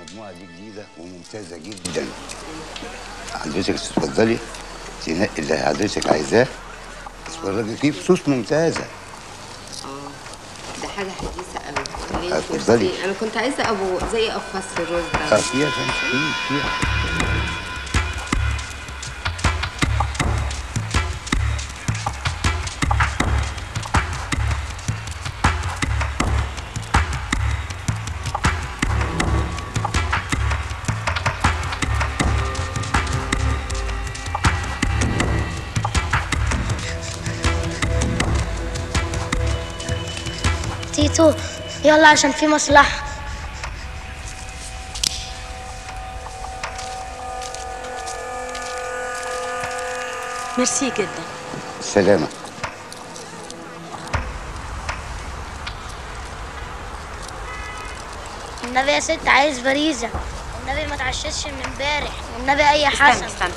المجموعه دي جديده وممتازه جدا حضرتك تتفضلي تنقي اللي حضرتك عايزاه تتفرجي فيه بصوص ممتازه ده حاجه حديثه قوي ليه اتفضلي. ميرسي. انا كنت عايزه ابو زي ابو فصل الرز اه ده فيها فيها فيها فيها تيتو يلا عشان في مصلحة ميرسي جدا سلامه النبي يا ست عايز فريزة النبي ما تعشتش من امبارح والنبي اي استنى حسن استنى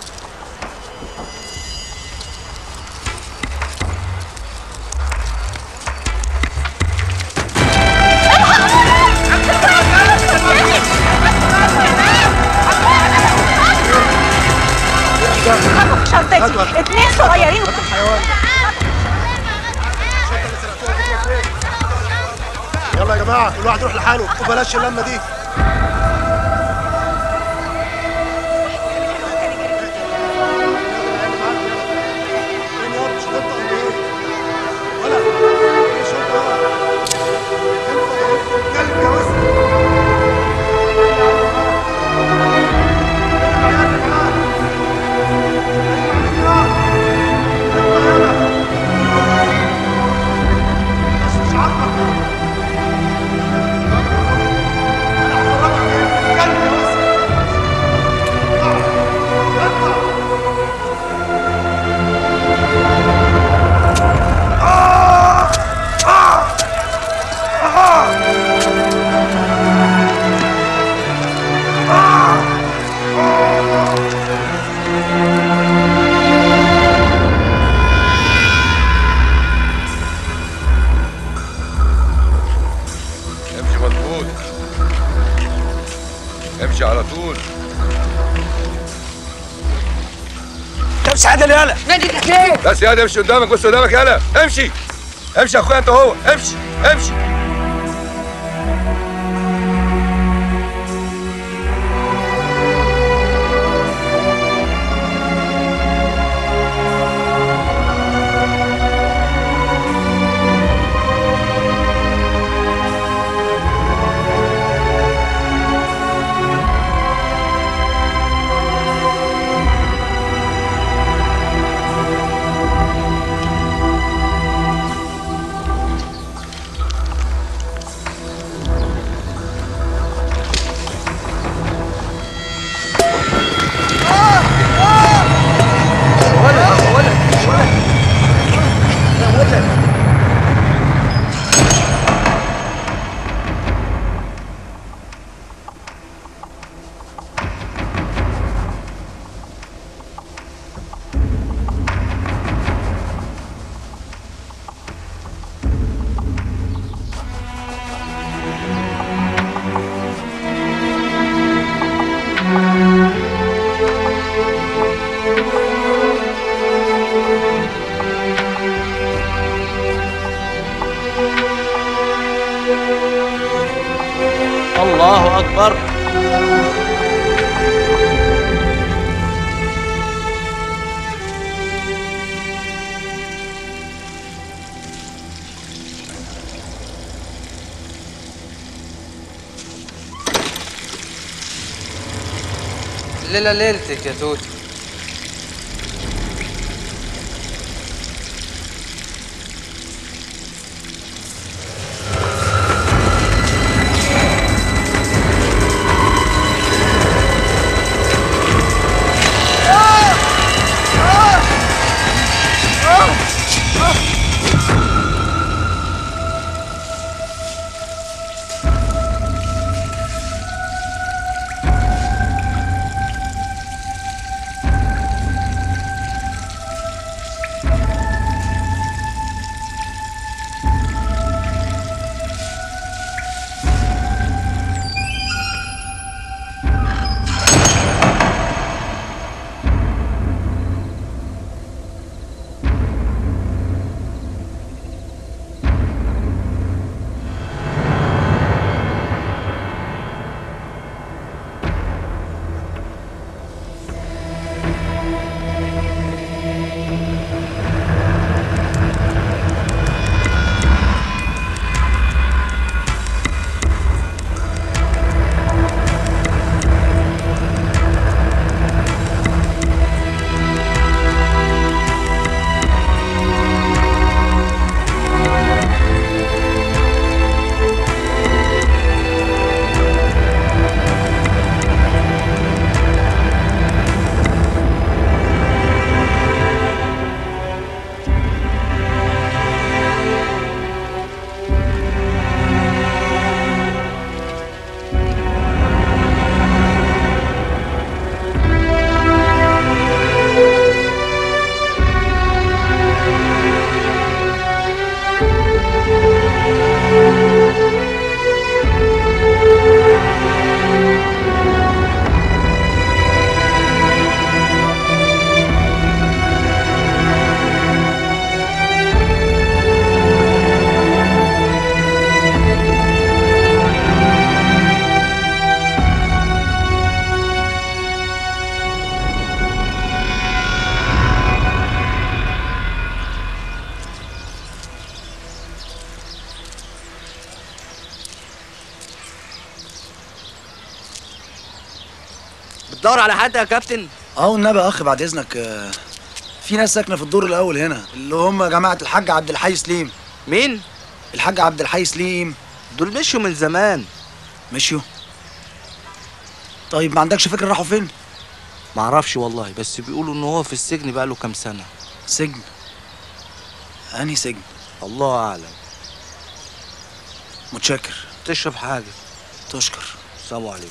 شنطتي اتنين صغيرين يلا يا جماعه كل واحد يروح لحاله وبلاش اللمه دي امشي مظبوط امشي على طول طب سعاده يالا نادي تكليف بس يا امشي قدامك بص قدامك يلا امشي امشي يا اخويا انت هو امشي امشي الله اكبر الليلة ليلتك يا توتي بتدور على حد يا كابتن اه والنبي يا اخ بعد اذنك آه، في ناس ساكنه في الدور الاول هنا اللي هم جماعه الحاج عبد الحي سليم مين الحاج عبد الحي سليم دول مشوا من زمان مشيوا طيب ما عندكش فكره راحوا فين معرفش والله بس بيقولوا ان هو في السجن بقاله كام سنه سجن انهي سجن الله اعلم متشكر تشرب حاجه تشكر السلام عليكم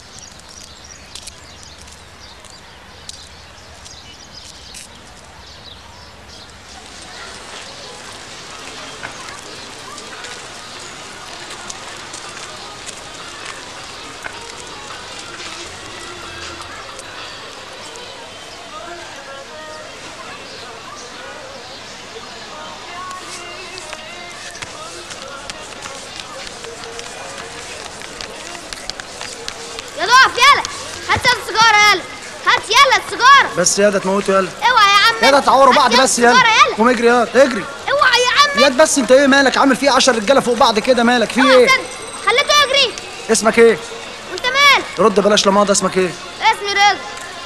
يا ضعف يلا هات يلا السيجاره يلا هات يلا السيجاره بس يا ده تموتوا يلا اوعى يا عم يا ده تعوروا هات بعض يلا بس يلا السيجارة يلا قوم اجري يلا اجري اوعى يا عم ياد بس انت ايه مالك عامل فيه 10 رجاله فوق بعض كده مالك في اوعى ايه استنى خليته يجري اسمك ايه وانت مال رد بلاش لماضي اسمك ايه اسمي رضا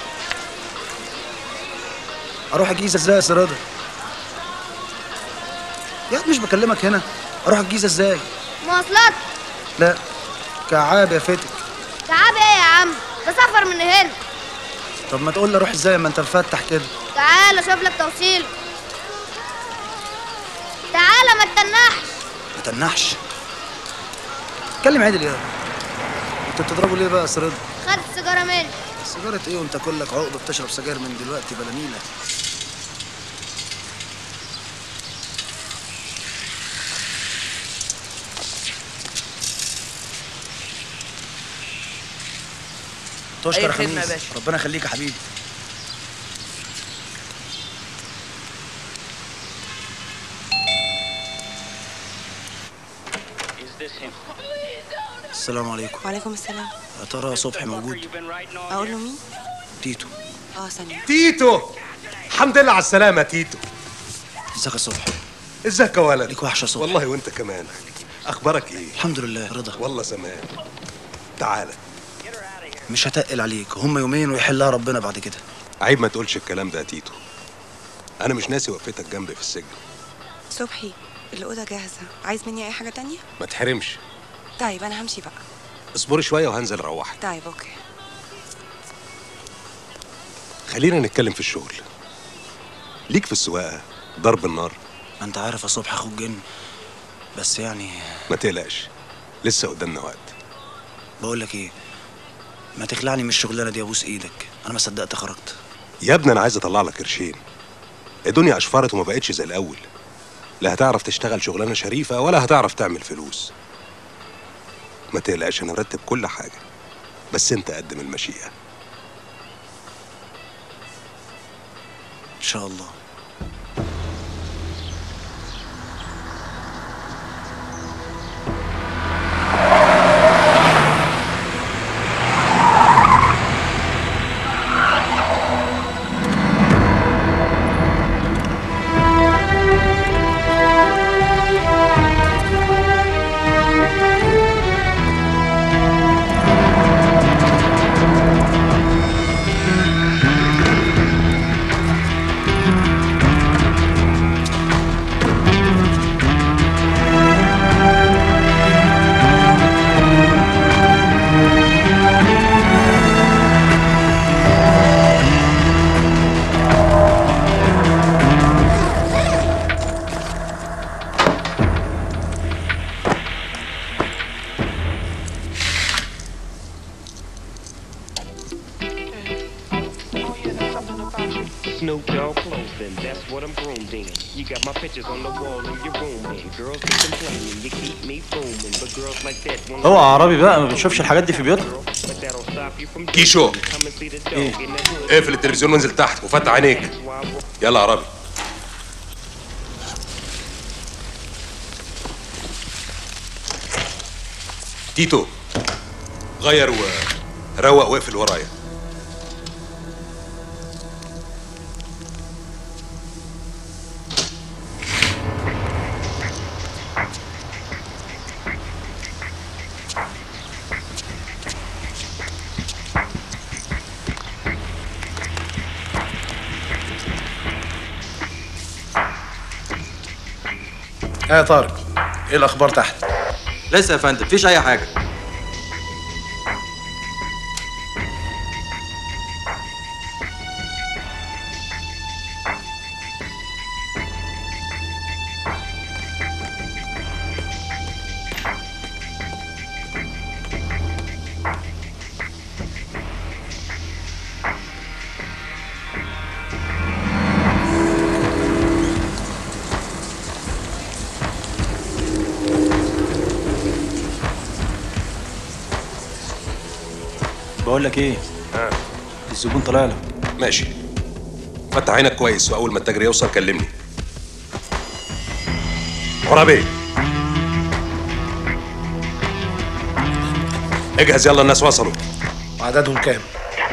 اروح الجيزه ازاي يا سي رضا ياد مش بكلمك هنا اروح الجيزه ازاي مواصلات لا كعاب يا فتك تعب ايه يا عم ده سفر من هنا طب ما تقول لي اروح ازاي ما انت مفتح كده تعال اشوف لك توصيل تعال ما تتنحش ما تنحش اتكلم عدل يا انت بتضربوا ليه بقى يا سي رضا خد السيجاره مني سيجاره ايه وانت كلك عقده بتشرب سجاير من دلوقتي بلا نيله تشكر أي يا خدمة يا خميس باشا. ربنا يخليك يا حبيبي السلام عليكم وعليكم السلام يا ترى صبحي موجود اقول له مين تيتو اه ثانيه تيتو الحمد لله على السلامة تيتو ازيك يا صبحي ازيك يا ولد ليك وحشه يا صبحي والله وانت كمان اخبارك ايه الحمد لله رضا والله زمان تعالى مش هتقل عليك هم يومين ويحلها ربنا بعد كده عيب ما تقولش الكلام ده يا تيتو انا مش ناسي وقفتك جنبي في السجن صبحي الاوضه جاهزه عايز مني اي حاجه تانية ما تحرمش طيب انا همشي بقى اصبري شويه وهنزل اروحك طيب اوكي خلينا نتكلم في الشغل ليك في السواقه ضرب النار ما انت عارف يا صبحي اخوك جن بس يعني ما تقلقش لسه قدامنا وقت بقول لك ايه ما تخلعني من الشغلانه دي ابوس ايدك انا ما صدقت خرجت يا ابني انا عايز اطلع لك قرشين الدنيا اشفرت وما بقتش زي الاول لا هتعرف تشتغل شغلانه شريفه ولا هتعرف تعمل فلوس ما تقلقش انا مرتب كل حاجه بس انت قدم المشيئه ان شاء الله Snoop Dogg clothing, that's what I'm groomed in. You got my pictures on the wall in your room, and girls be complaining, you keep me booming, but girls like that won't اوعى عربي بقى ما بنشوفش الحاجات دي في بيوتنا but that'll stop you from كيشو come and see the dog in that hood. اقفل التلفزيون وانزل تحت وفتح عينيك يلا يا عربي تيتو غير وروق واقفل ورايا ايه يا طارق ايه الاخبار تحت لسه يا فندم مفيش اي حاجه بقول لك ايه الزبون طلع لك ماشي فتح عينك كويس واول ما التاجر يوصل كلمني عرابي اجهز يلا الناس وصلوا وعددهم كام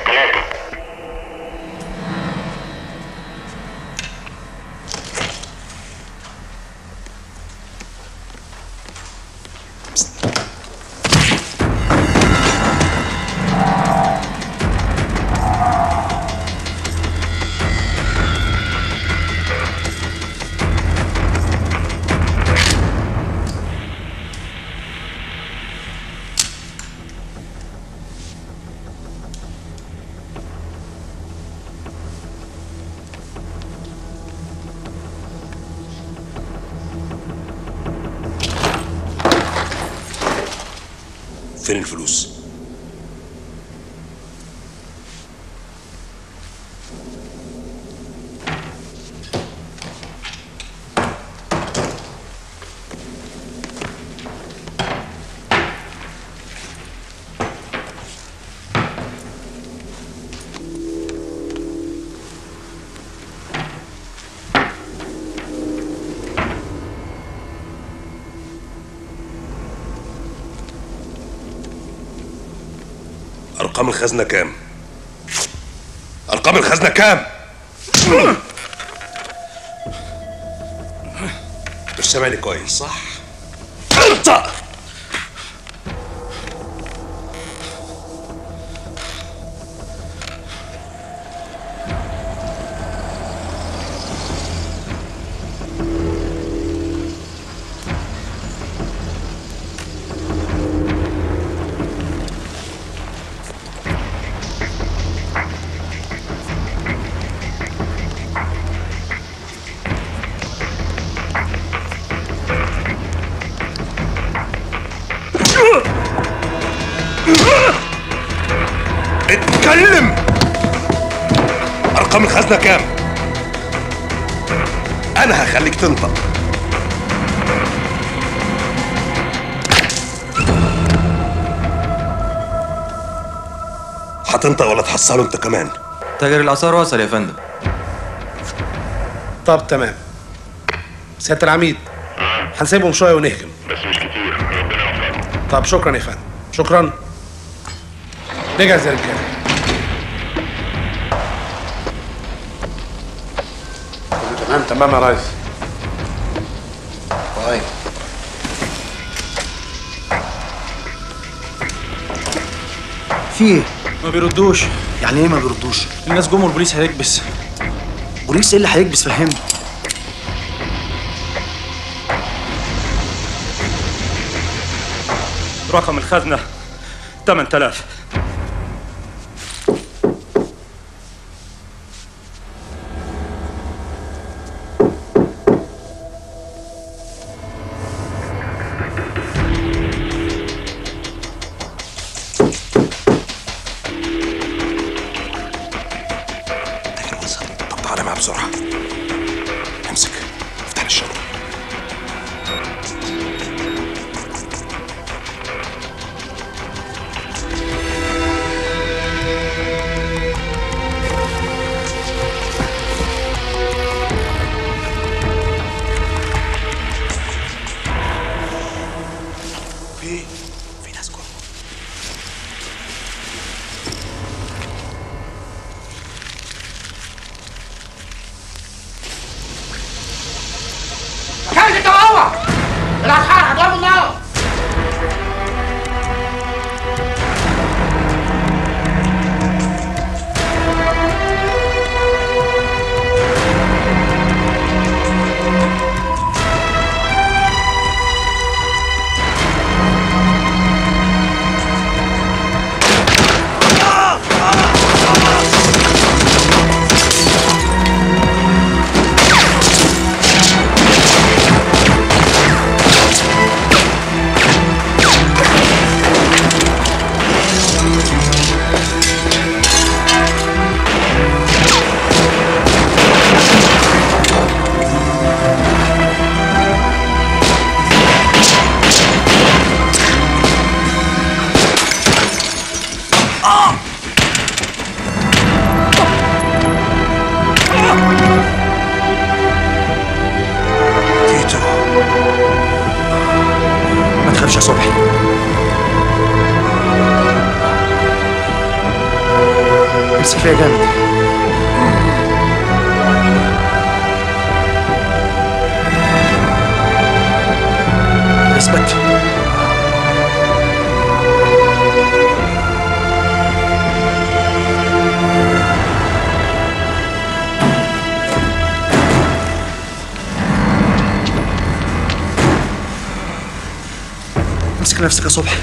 فين الفلوس ارقام الخزنه كام ارقام الخزنه كام مش سامعني كويس صح انت اتكلم ارقام الخزنه كام انا هخليك تنطق هتنطق ولا تحصله انت كمان تاجر الاثار وصل يا فندم طب تمام سياده العميد هنسيبهم شويه ونهجم بس مش كتير ربنا يوفقكم طب شكرا يا فندم شكرا نجهز يا رجاله تمام تمام يا ريس طيب في ايه؟ ما بيردوش يعني ايه ما بيردوش؟ الناس جم والبوليس هيكبس بوليس ايه اللي هيكبس فهمني رقم الخزنة 8000 طب تعالى معايا بسرعه امسك افتح لي الشنطه في في ناس جوه كانت انت وهو الاسحار هضربوا النار مسك فيها جامد اثبت امسك نفسك يا صبحي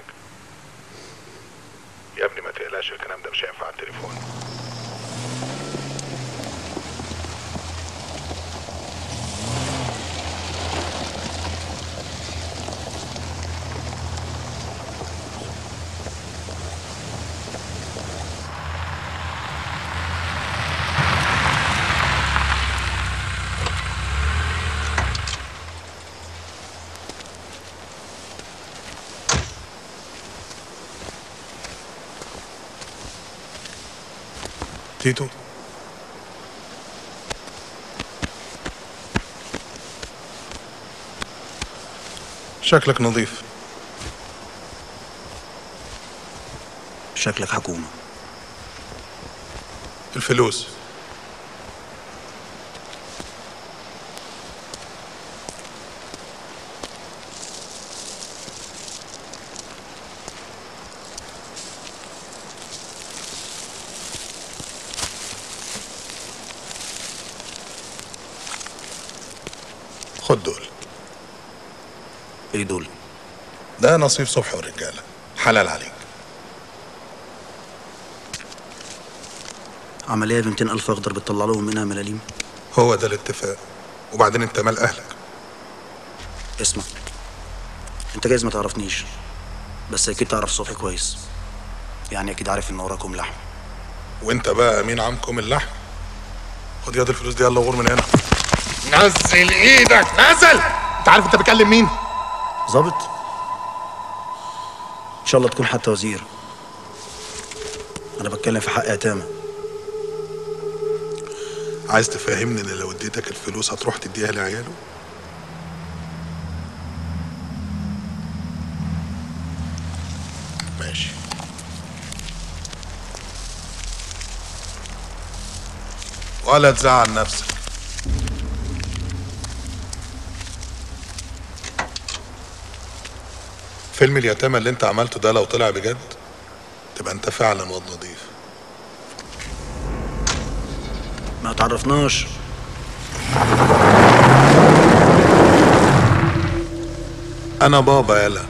حاجه يا ابني ما تقلقش الكلام ده مش هينفع على التليفون تيتو شكلك نظيف شكلك حكومة الفلوس خد دول ايه دول؟ ده نصيب صبحي والرجاله حلال عليك عملية ب 200 ألف أخضر بتطلع لهم منها ملاليم هو ده الاتفاق وبعدين انت مال اهلك اسمع أنت جايز ما تعرفنيش بس أكيد تعرف صبحي كويس يعني أكيد عارف إن وراكم لحم وانت بقى امين عمكم اللحم خد ياض الفلوس دي يلا غور من هنا نزل ايدك نزل انت عارف انت بتكلم مين ظابط إن شاء الله تكون حتى وزير أنا بتكلم في حق يتامى عايز تفهمني ان لو اديتك الفلوس هتروح تديها لعياله ماشي ولا تزعل نفسك فيلم اليتامى اللي انت عملته ده لو طلع بجد تبقى انت فعلا واد نضيف ما تعرفناش انا بابا يلا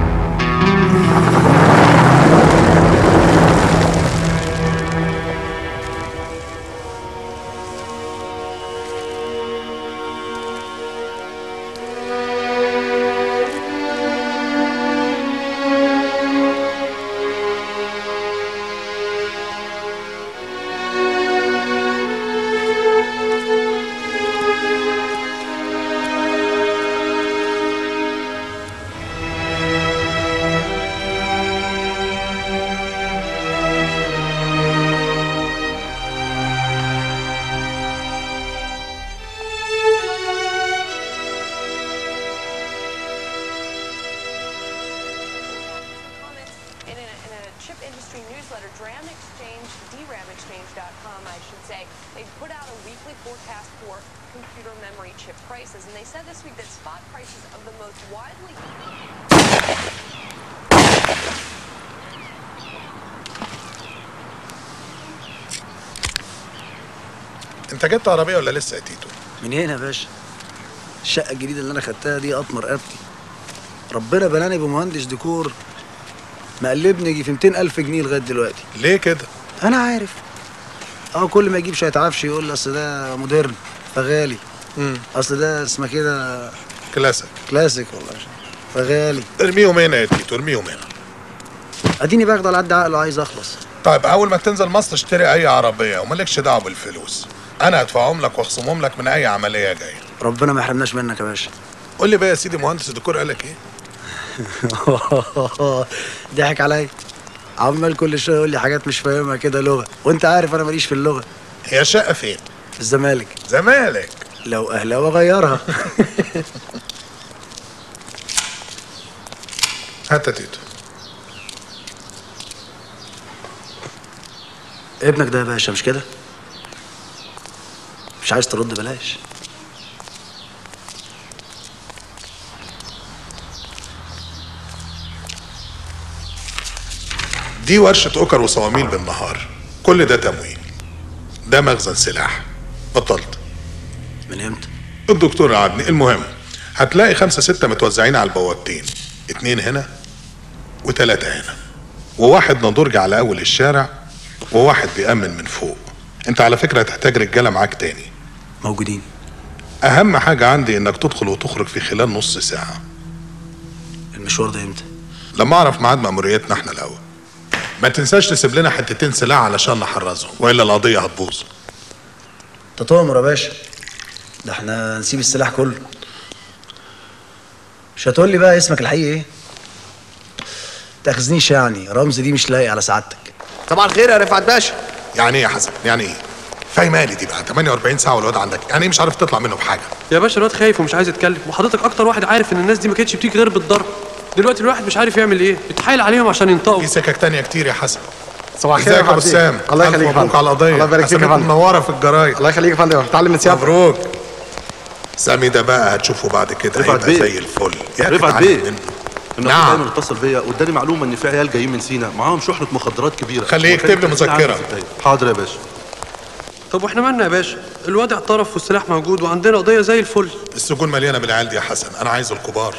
in a, in a chip industry newsletter, DRAM Exchange, DRAMExchange.com, I should say, they put out a weekly forecast for computer memory chip prices, and they said this week that spot prices of the most widely انت جبت عربيه ولا لسه يا تيتو منين يا باشا الشقة الجديدة اللي أنا خدتها دي قطمر رقبتي ربنا بلاني بمهندس ديكور مقلبني يجي في 200 ألف جنيه لغاية دلوقتي ليه كده؟ أنا عارف اه كل ما يجيب شوية عفش يقول لي أصل ده مودرن فغالي أصل ده اسمه كده كلاسيك كلاسيك والله فغالي ارميهم هنا يا تيتو ارميهم هنا اديني باخد على قد عقله عايز اخلص طيب اول ما تنزل مصر اشتري اي عربيه ومالكش دعوه بالفلوس انا هدفعهم لك واخصمهم لك من اي عمليه جايه ربنا ما يحرمناش منك يا باشا قول لي بقى يا سيدي مهندس الديكور قال لك ايه ضحك عليا عمال كل شويه يقول لي حاجات مش فاهمها كده لغه وانت عارف انا ماليش في اللغه هي الشقه فين في الزمالك زمالك لو اهلاوي اغيرها هات يا تيتو ابنك ده يا باشا مش كده مش عايز ترد بلاش دي ورشه اوكر وصواميل بالنهار كل ده تموين ده مخزن سلاح بطلت من امتى الدكتور قعدني المهم هتلاقي خمسة ستة متوزعين على البوابتين اتنين هنا وتلاتة هنا وواحد نضرج على اول الشارع وواحد بيأمن من فوق انت على فكرة هتحتاج رجالة معاك تاني موجودين اهم حاجة عندي انك تدخل وتخرج في خلال نص ساعة المشوار ده امتى لما اعرف ميعاد مأموريتنا احنا الاول ما تنساش تسيب لنا حتتين سلاح علشان نحرزهم والا القضية هتبوظ تطامر يا باشا ده احنا نسيب السلاح كله مش هتقول لي بقى اسمك الحقيقي ايه تاخذنيش يعني رمز دي مش لايق على سعادتك طبعا الخير يا رفعت باشا يعني ايه يا حسن يعني ايه فاهم مالي دي بقى 48 ساعة والواد عندك يعني ايه مش عارف تطلع منه بحاجة يا باشا الواد خايف ومش عايز يتكلم وحضرتك اكتر واحد عارف ان الناس دي ما كانتش بتيجي غير بالضرب دلوقتي الواحد مش عارف يعمل ايه بيتحايل عليهم عشان ينطقوا في سكك تانية كتير يا حسن صباح الخير ازيك يا يا ابو فندم. سام الله يخليك يا ألف مبروك فندم. على القضية الله يبارك فيك يا أساميكم فندم. منورة في الجرايد الله يخليك يا فندم اتعلم من سيادتك مبروك سامي ده بقى هتشوفه بعد كده رفعت هيبقى بيه. زي الفل يا رفعت تتعلم بيه منه. النقيب نعم. دايما اتصل بيا واداني معلومه ان في عيال جايين من سينا معاهم شحنه مخدرات كبيره خليه يكتب لي وكانت عندي مذكرة. في الدايرة. حاضر يا باشا طب واحنا مالنا يا باشا الواد اعترف والسلاح موجود وعندنا قضيه زي الفل السجون مليانة بالعيال دي يا حسن انا عايز الكبار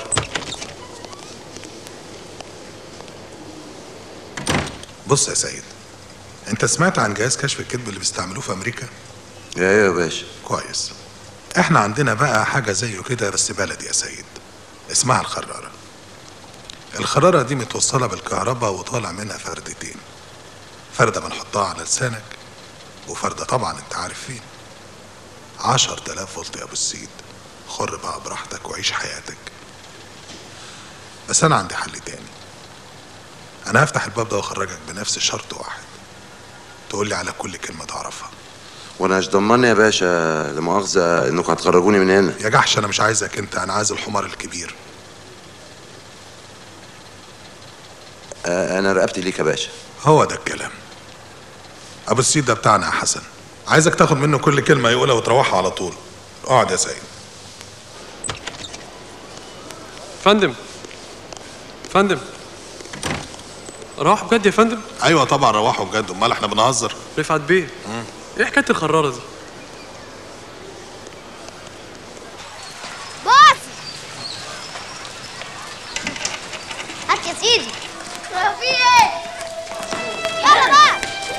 بص يا سيد انت سمعت عن جهاز كشف الكذب اللي بيستعملوه في امريكا ايوه يا باشا كويس احنا عندنا بقى حاجة زيه كده بس بلدي يا سيد اسمها الخرارة الخرارة دي متوصلة بالكهرباء وطالع منها فردتين فردة بنحطها على لسانك وفردة طبعا انت عارف فين عشر تلاف فولت يا ابو السيد خر بقى براحتك وعيش حياتك بس انا عندي حل تاني انا هفتح الباب ده واخرجك بنفس شرط واحد تقول لي على كل كلمة تعرفها وانا مش ضمني يا باشا لا مؤاخذه انكم هتخرجوني من هنا يا جحش انا مش عايزك انت انا عايز الحمار الكبير آه انا رقبتي ليك يا باشا هو ده الكلام ابو السيد ده بتاعنا يا حسن عايزك تاخد منه كل كلمه يقولها وتروحها على طول اقعد يا سيد فندم فندم روح بجد يا فندم ايوه طبعا روحوا بجد امال احنا بنهزر رفعت بيه ايه حكايه الخراره دي باص هات يا سيدي في ايه يلا بقى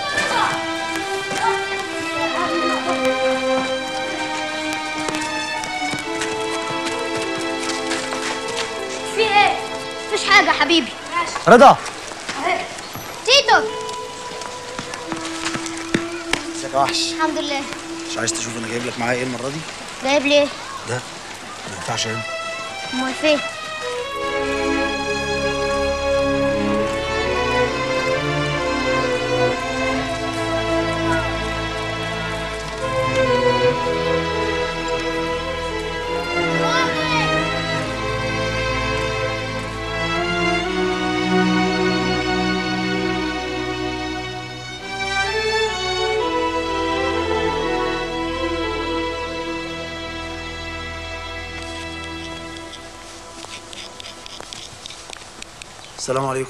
في ايه مفيش حاجه يا حبيبي رضا تيتو ازيك يا وحش الحمد لله مش عايز تشوف انا جايب لك معايا ايه المره دي جايب ليه ده ما ينفعش هنا امال فين السلام عليكم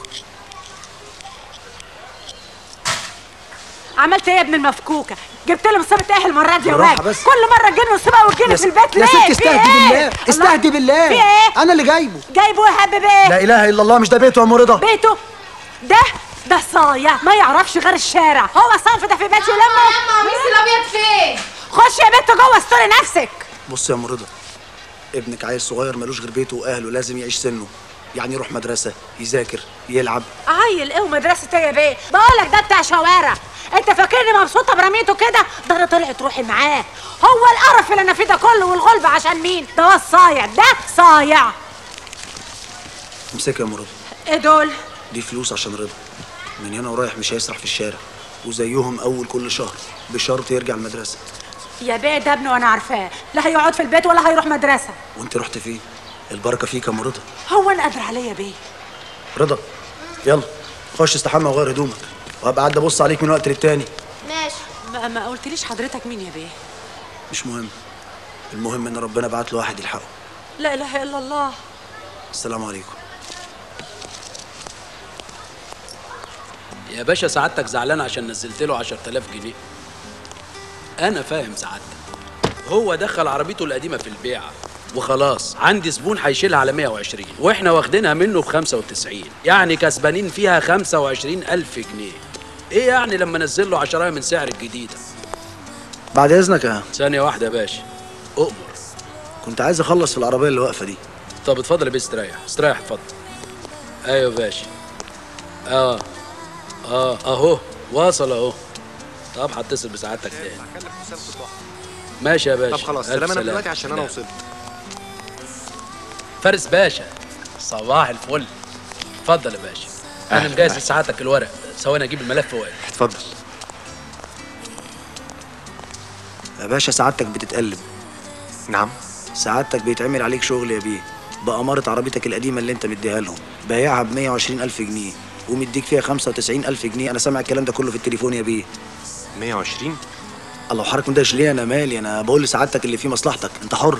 عملت ايه يا ابن المفكوكه جبت لي مصيبه ايه المره دي يا بالراحة واد بس. كل مره تجيني مصيبه وتجيني يا في ست- البيت يا ليه ست في استهدي إيه؟ بالله الله. استهدي بالله في ايه انا اللي جايبه جايبه يا حبيب ايه لا اله الا الله مش ده بيته يا ام رضا بيته ده ده صايع ما يعرفش غير الشارع هو الصنف ده في بيتي ولما ياما قميص الابيض فين خش يا بنت جوه استوري نفسك بص يا ام رضا ابنك عيل صغير ملوش غير بيته واهله لازم يعيش سنه يعني يروح مدرسه يذاكر يلعب عيل ايه ومدرسه ايه يا بيه بقولك ده بتاع شوارع انت فاكرني مبسوطه برميته كده ده انا طلعت روحي معاه هو القرف اللي انا فيه ده كله والغلب عشان مين ده هو الصايع ده صايع امسكها يا ام رضا ايه دول دي فلوس عشان رضا من هنا ورايح مش هيسرح في الشارع وزيهم اول كل شهر بشرط يرجع المدرسه يا بيه ده ابنه وانا عارفاه لا هيقعد في البيت ولا هيروح مدرسه وانت رحت فين البركه فيك يا ام رضا هو انا قادر عليه يا بيه رضا يلا خش استحمى وغير هدومك وهبقى قاعد ابص عليك من وقت للتاني ماشي ما, ما قلتليش حضرتك مين يا بيه مش مهم المهم ان ربنا بعت له واحد يلحقه لا اله الا الله السلام عليكم يا باشا سعادتك زعلان عشان نزلت له 10000 جنيه انا فاهم سعادتك هو دخل عربيته القديمه في البيعه وخلاص عندي زبون هيشيلها على 120 واحنا واخدينها منه ب 95 يعني كسبانين فيها 25 ألف جنيه ايه يعني لما انزل له عشرايه من سعر الجديده بعد اذنك يا ثانيه واحده يا باشا اؤمر كنت عايز اخلص في العربيه اللي واقفه دي طب اتفضل يا بيه استريح استريح اتفضل ايوه يا باشا اه اه اهو واصل اهو طب هتصل بسعادتك تاني ماشي يا باشا طب خلاص ألف سلام انا سلامة. دلوقتي عشان انا سلام. وصلت فارس باشا صباح الفل اتفضل يا باشا انا أهلا مجهز أهلا. لسعادتك الورق ثواني اجيب الملف واقف اتفضل يا باشا سعادتك بتتقلب نعم سعادتك بيتعمل عليك شغل يا بيه بأمارة عربيتك القديمة اللي انت مديها لهم بايعها ب 120 ألف جنيه ومديك فيها 95 ألف جنيه أنا سامع الكلام ده كله في التليفون يا بيه 120 الله حضرتك مندهش ليه أنا مالي أنا بقول لسعادتك اللي فيه مصلحتك أنت حر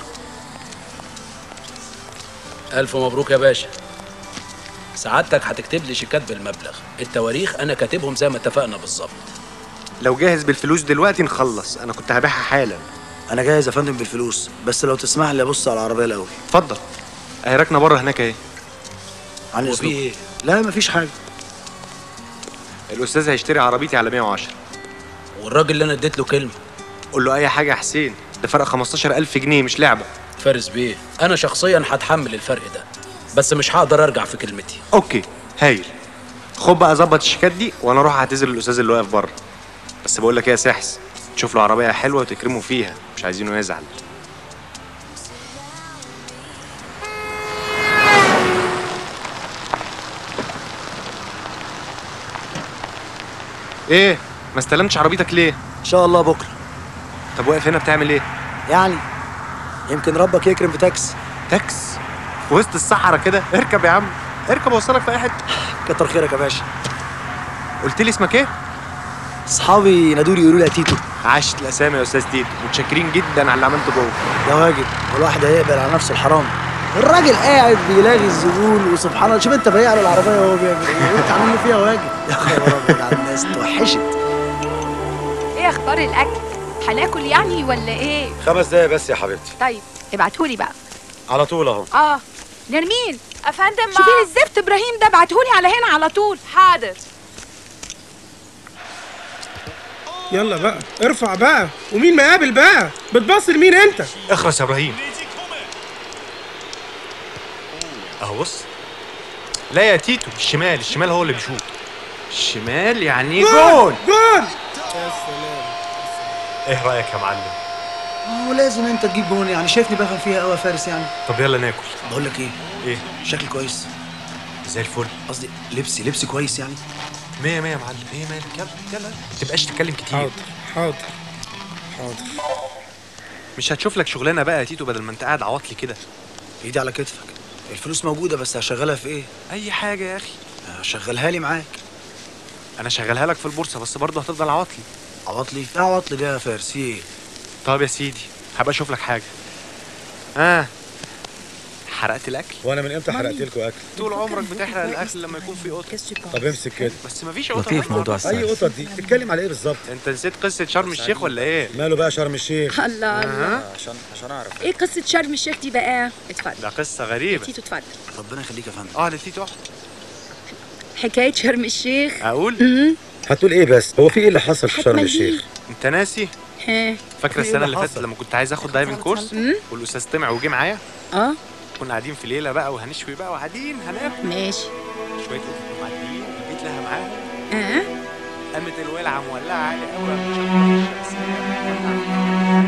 الف مبروك يا باشا سعادتك هتكتب لي شيكات بالمبلغ التواريخ انا كاتبهم زي ما اتفقنا بالظبط لو جاهز بالفلوس دلوقتي نخلص انا كنت هبيعها حالا أنا جاهز يا فندم بالفلوس بس لو تسمح لي أبص على العربية الأول اتفضل اهي راكنه بره هناك اهي عن وفي إذنك ايه لا مفيش حاجة الاستاذ هيشتري عربيتي على 110 والراجل اللي انا اديت له كلمه قول له اي حاجه يا حسين ده فرق 15000 جنيه مش لعبه فارس بيه انا شخصيا هتحمل الفرق ده بس مش هقدر ارجع في كلمتي اوكي هايل خد بقى ظبط الشيكات دي وانا اروح اعتذر للاستاذ اللي واقف بره بس بقول لك ايه يا سحس تشوف له عربيه حلوه وتكرمه فيها مش عايزينه يزعل ايه ما استلمتش عربيتك ليه إن شاء الله بكرة طب واقف هنا بتعمل ايه يعني يمكن ربك يكرم في تاكس تاكس في وسط الصحراء كده اركب يا عم اركب اوصلك في اي حته كتر خيرك يا باشا قلت لي اسمك ايه أصحابي نادولي يقولوا لي يا تيتو عاشت الاسامي يا استاذ تيتو متشكرين جدا على اللي عملته جوه ده واجب والواحد هيقبل على نفسه الحرام الراجل قاعد بيلاغي الزبون وسبحان الله شوف انت بايع له العربيه وهو بيعمل ايه وانت عامل له فيها واجب يا خبر ابيض على الناس توحشت ايه اخبار الاكل هناكل يعني ولا ايه خمس دقايق بس يا حبيبتي طيب ابعتهولي بقى على طول اهو اه نرمين افندم شوفي لي الزفت ابراهيم ده ابعتهولي على هنا على طول حاضر يلا بقى ارفع بقى ومين مقابل بقى بتبص لمين انت اخرس يا ابراهيم اهو بص لا يا تيتو الشمال الشمال هو اللي بيشوط الشمال يعني جول جول يا سلام ايه رايك يا معلم هو لازم انت تجيب جون يعني شايفني بفهم فيها قوي يا فارس يعني طب يلا ناكل بقول لك ايه ايه شكل كويس زي الفل قصدي لبسي لبسي كويس يعني مية مية يا معلم ايه مالك يلا يلا ما تبقاش تتكلم كتير حاضر حاضر حاضر مش هتشوف لك شغلانه بقى يا تيتو بدل ما انت قاعد عواطلي كده ايدي على كتفك الفلوس موجوده بس هشغلها في ايه اي حاجه يا اخي شغلها لي معاك انا شغلها لك في البورصه بس برضه هتفضل عواطلي عواطلي ايه عواطلي ده يا فارس في ايه طب يا سيدي هبقى اشوف لك حاجه اه حرقت الاكل وانا من امتى حرقت لكم اكل طول عمرك بتحرق الاكل لما يكون في قطه طب امسك كده بس مفيش قطه لطيف موضوع اي قطط دي بتتكلم على ايه بالظبط انت نسيت قصه شرم الشيخ ولا ايه ماله بقى شرم الشيخ الله الله عشان عشان اعرف ايه قصه شرم الشيخ دي بقى اتفضل ده قصه غريبه تيتو اتفضل ربنا يخليك يا فندم اه لتيتو احمد حكايه شرم الشيخ اقول هتقول ايه بس هو في ايه اللي حصل في شرم هتمليه. الشيخ انت ناسي ها فاكره إيه السنه اللي اللي فاتت حصل؟ لما كنت عايز اخد دايفنج كورس مم. والاستاذ طمع وجه معايا اه كنا قاعدين في ليله بقى وهنشوي بقى وقاعدين هناكل ماشي شويه قطط معديين البيت لها معاها اه قامت الولعه مولعه عالي قوي قامت شاطة الشمسية.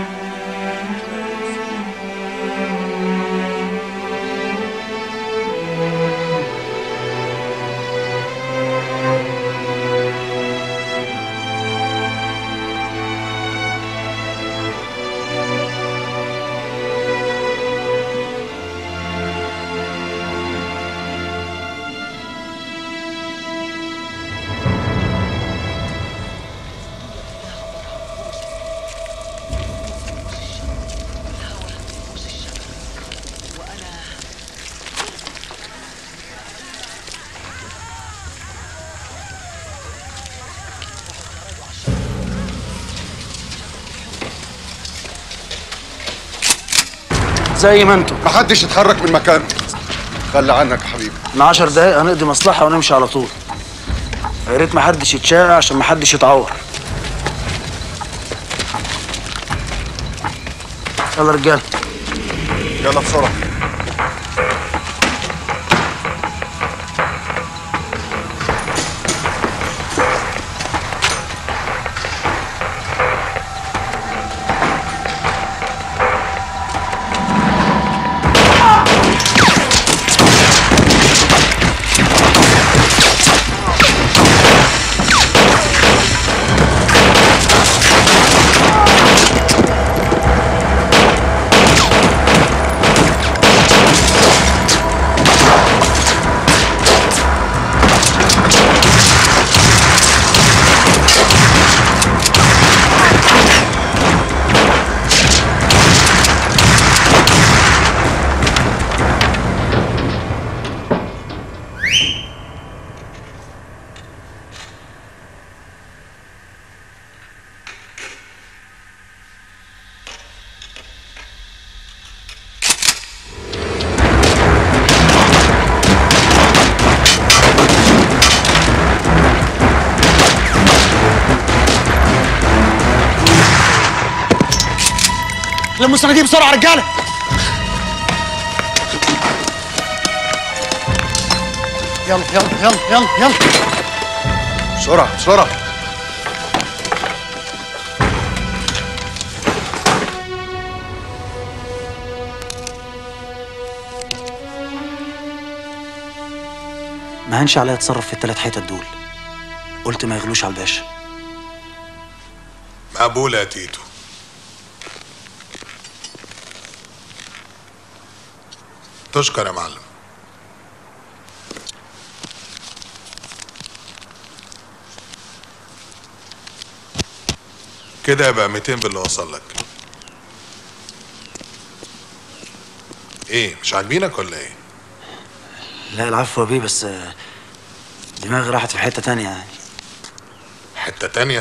زي ما انتوا محدش يتحرك من مكانه خلي عنك يا حبيبي من عشر دقايق هنقضي مصلحة ونمشي على طول يا ريت محدش يتشاقى عشان محدش يتعور يلا رجاله يلا بسرعه لموا الصناديق بسرعة يا رجالة يلا يلا يلا يلا يلا بسرعه بسرعه ما هنش عليا اتصرف في التلات حتت دول قلت ما يغلوش على الباشا مقبولة يا تيتو تشكر يا معلم كده يبقى 200 باللي وصل لك ايه مش عاجبينك ولا ايه لا العفو يا بيه بس آه، دماغي راحت في حتة تانية يعني حتة تانية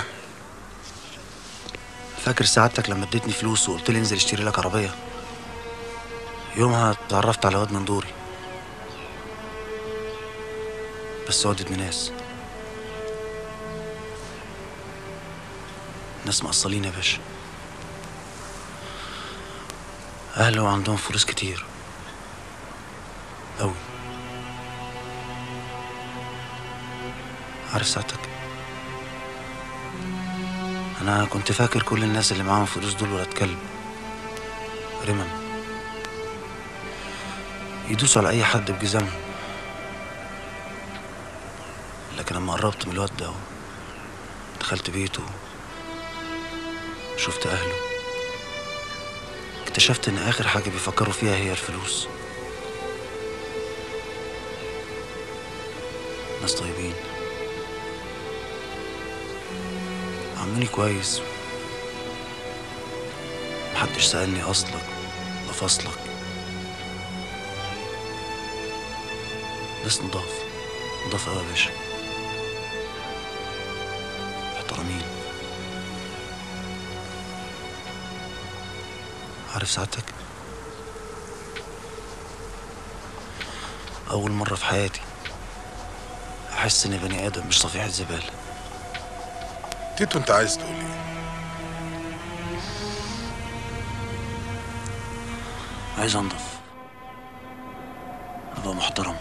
فاكر سعادتك لما اديتني فلوس وقلت لي انزل اشتري لك عربية يومها اتعرفت على واد من دوري بس واد ابن ناس ناس مقصلين يا باشا أهله عندهم فلوس كتير أوي عارف ساعتك أنا كنت فاكر كل الناس اللي معاهم فلوس دول ولاد كلب رمم يدوسوا على أي حد بجزامهم لكن لما قربت من الواد ده دخلت بيته شفت أهله اكتشفت إن آخر حاجة بيفكروا فيها هي الفلوس ناس طيبين عاملوني كويس محدش سألني أصلك ولا فصلك ناس نضاف نضاف أوي يا باشا محترمين عارف سعادتك أول مرة في حياتي أحس إن بني آدم مش صفيحة زبالة تيتو انت عايز تقول ايه عايز أنضف أبقى محترم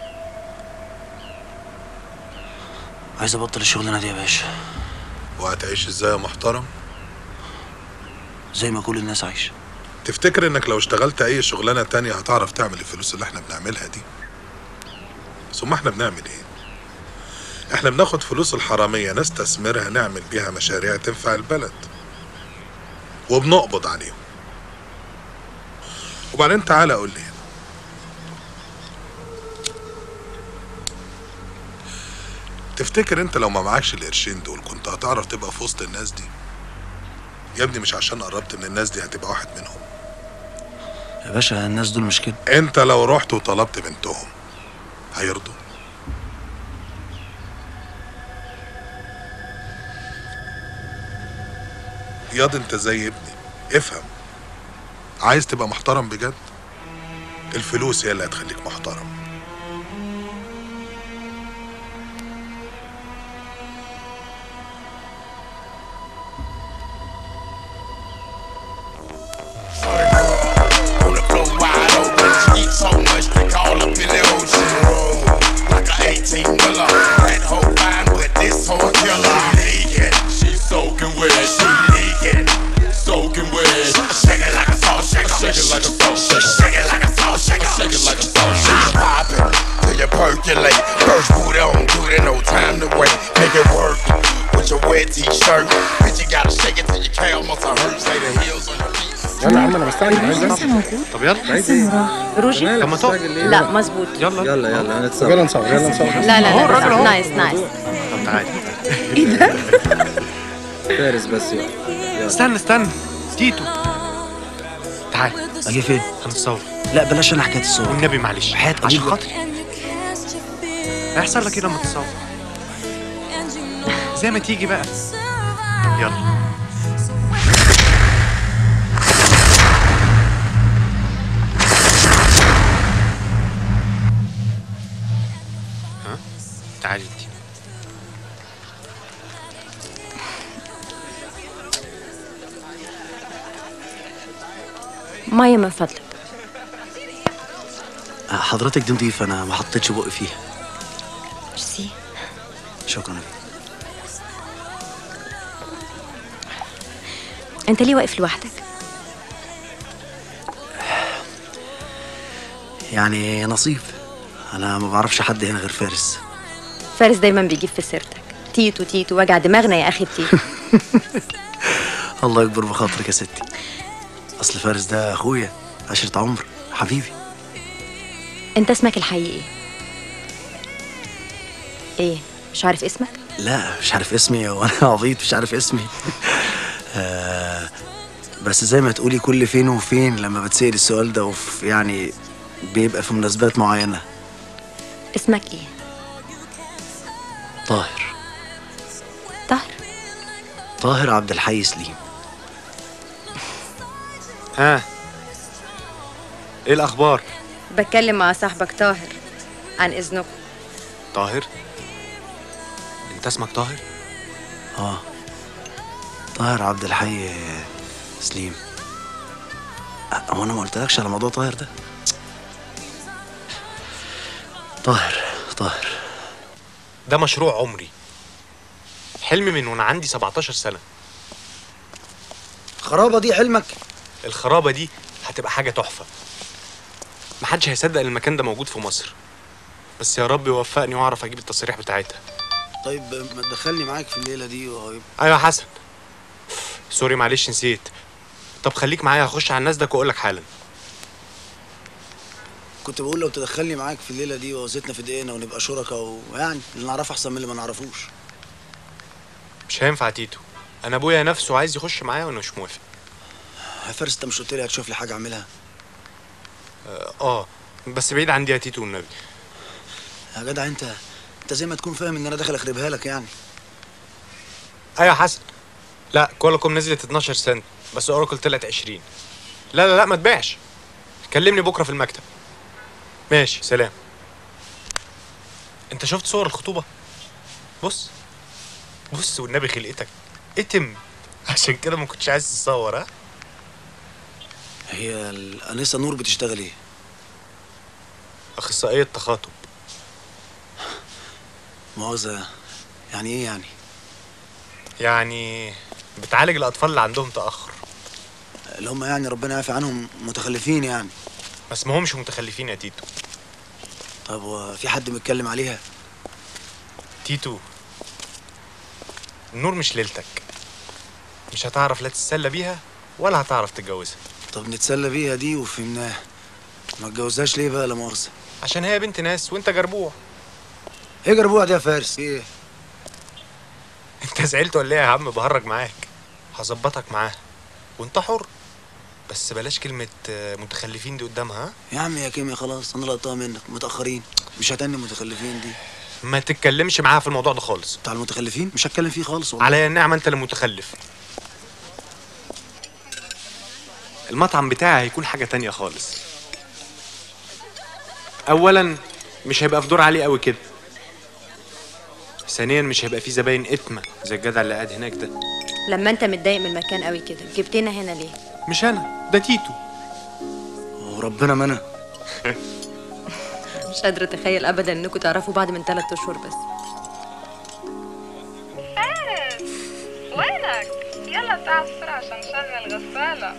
عايز أبطل الشغلانة دي يا باشا وهتعيش ازاي يا محترم زي ما كل الناس عايشة تفتكر انك لو اشتغلت اي شغلانة تانية هتعرف تعمل الفلوس اللي احنا بنعملها دي ثم احنا بنعمل ايه احنا بناخد فلوس الحرامية نستثمرها نعمل بيها مشاريع تنفع البلد وبنقبض عليهم وبعدين تعالى قول لي تفتكر انت لو ما معكش القرشين دول كنت هتعرف تبقى في وسط الناس دي يا ابني مش عشان قربت من الناس دي هتبقى واحد منهم يا باشا الناس دول مش كده انت لو رحت وطلبت بنتهم هيرضوا ياض انت زي ابني افهم عايز تبقى محترم بجد الفلوس هي اللي هتخليك محترم On the floor wide open. Eat so much, drink all up in the ocean. Roll like a 18 wheeler. That hoe fine, but this hoe a killer. She leaking, she soaking wet. She leaking, soaking wet. Shake it like a salt shaker. Shake it like a salt shaker. Shake it like a salt shaker. Shake it like a salt shaker. Popping till you percolate. First booty on duty, no time to wait. Make it work with your wet t-shirt. Bitch, you gotta shake it till your calf muscle hurt. Say the heels on your feet. يلا يا عم انا بستعجل عايز أنزل. طب يلا عايز ايه؟ روجي طب ما تقف. لا مظبوط يلا يلا يلا هنتصور يلا نصور يلا نصور لا لا أهو لا الراجل أهو. نايس نايس طب تعالى ايه ده؟ فارس بس يلا استنى استنى تيتو تعال اجي فين؟ هنتصور لا بلاش انا حكايه الصور والنبي معلش حياة عشان أبوك. خاطري هيحصل لك ايه لما تتصور زي ما تيجي بقى يلا ها تعالي انت مية من فضلك حضرتك دي نضيفه انا ما حطيتش بقي فيها ميرسي شكرا انت ليه واقف لوحدك؟ يعني نصيب انا ما بعرفش حد هنا غير فارس فارس دايما بيجيب في سيرتك تيتو تيتو وجع دماغنا يا اخي تيتو الله يكبر بخاطرك يا ستي اصل فارس ده اخويا عشرة عمر حبيبي انت اسمك الحقيقي ايه؟ ايه مش عارف اسمك؟ لا مش عارف اسمي وانا عبيط مش عارف اسمي آه بس زي ما تقولي كل فين وفين لما بتسأل السؤال ده وفي يعني بيبقى في مناسبات معينة اسمك ايه؟ طاهر طاهر طاهر عبد الحي سليم ها ايه الاخبار بتكلم مع صاحبك طاهر عن اذنكم طاهر انت اسمك طاهر اه طاهر عبد الحي سليم أه، هو انا ما قلتلكش على موضوع طاهر ده طاهر طاهر ده مشروع عمري حلمي من وانا عندي 17 سنه خرابة دي حلمك الخرابه دي هتبقى حاجه تحفه محدش هيصدق ان المكان ده موجود في مصر بس يا رب يوفقني واعرف اجيب التصاريح بتاعتها طيب ما تدخلني معاك في الليلة دي وهيبقى ايوه يا حسن سوري معلش نسيت طب خليك معايا هخش على الناس ده واقول لك حالا كنت بقول لو تدخلني معاك في الليلة دي وزيتنا في دقيقنا ونبقى شركاء ويعني اللي نعرفه أحسن من اللي ما نعرفوش مش هينفع تيتو انا ابويا نفسه عايز يخش معايا وانا مش موافق يا فارس أنت مش قلت لي هتشوف لي حاجة أعملها اه, آه. بس بعيد عندي يا تيتو والنبي يا جدع أنت أنت زي ما تكون فاهم إن أنا داخل أخربها لك يعني ايوه يا حسن لا كوالكم نزلت 12 سنت بس اوراكل طلعت 20 لا لا لا ما تبيعش كلمني بكره في المكتب ماشي سلام انت شفت صور الخطوبه بص بص والنبي خلقتك اتم عشان كده ما كنتش عايز تصور ها هي الأنسة نور بتشتغل إيه؟ اخصائيه تخاطب مؤاخذة يعني إيه يعني؟ يعني بتعالج الاطفال اللي عندهم تاخر اللي هم يعني ربنا يعفي عنهم متخلفين يعني ما اسمهمش متخلفين يا تيتو طب وفي حد متكلم عليها؟ تيتو النور مش ليلتك مش هتعرف لا تتسلى بيها ولا هتعرف تتجوزها طب نتسلى بيها دي وفهمناها ما اتجوزهاش ليه بقى لا مؤاخذة؟ عشان هي بنت ناس وانت جربوع إيه جربوع دي يا فارس؟ إيه؟ انت زعلت ولا ايه يا عم بهرج معاك هظبطك معاها وانت حر بس بلاش كلمة آه، متخلفين دي قدامها ها؟ يا عم يا كيميا خلاص أنا لقطتها منك متأخرين مش هتني متخلفين دي ما تتكلمش معاها في الموضوع ده خالص بتاع المتخلفين مش هتكلم فيه خالص والله على النعمة انت اللي متخلف المطعم بتاعي هيكون حاجة تانية خالص اولا مش هيبقى في دور عالي قوي كده ثانيا مش هيبقى فيه زباين اتمه زي الجدع اللي قاعد هناك ده لما انت متضايق من المكان قوي كده جبتنا هنا ليه مش انا ده تيتو وربنا ما انا مش قادره اتخيل ابدا انكم تعرفوا بعض من ثلاث اشهر بس فارس وينك؟ يلا تعال بسرعة عشان نشغل غسالة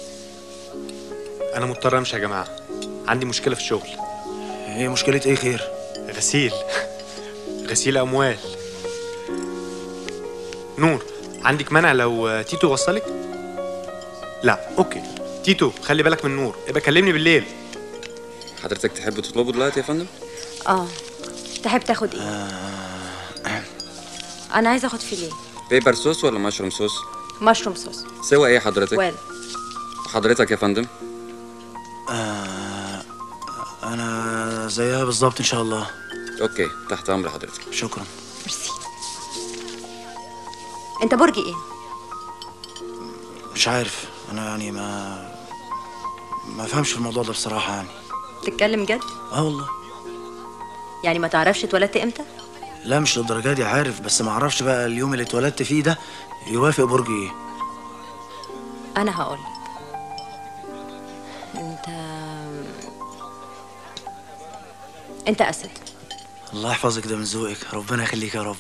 انا مضطر امشي يا جماعه عندي مشكله في الشغل ايه مشكله ايه خير غسيل غسيل اموال نور عندك مانع لو تيتو وصلك لا اوكي تيتو خلي بالك من نور ابقى كلمني بالليل حضرتك تحب تطلبه دلوقتي يا فندم؟ اه تحب تاخد ايه انا عايزه اخد فيليه بيبر صوص ولا مشروم صوص؟ مشروم صوص سوى ايه حضرتك؟ وين حضرتك يا فندم؟ آه انا زيها بالظبط ان شاء الله اوكي تحت امر حضرتك شكرا انت برج ايه مش عارف انا يعني ما ما فهمش في الموضوع ده بصراحه يعني تتكلم جد اه والله يعني ما تعرفش اتولدت امتى لا مش للدرجه دي عارف بس ما اعرفش بقى اليوم اللي اتولدت فيه ده يوافق برج ايه انا هقول انت انت اسد الله يحفظك ده من ذوقك ربنا يخليك يا رب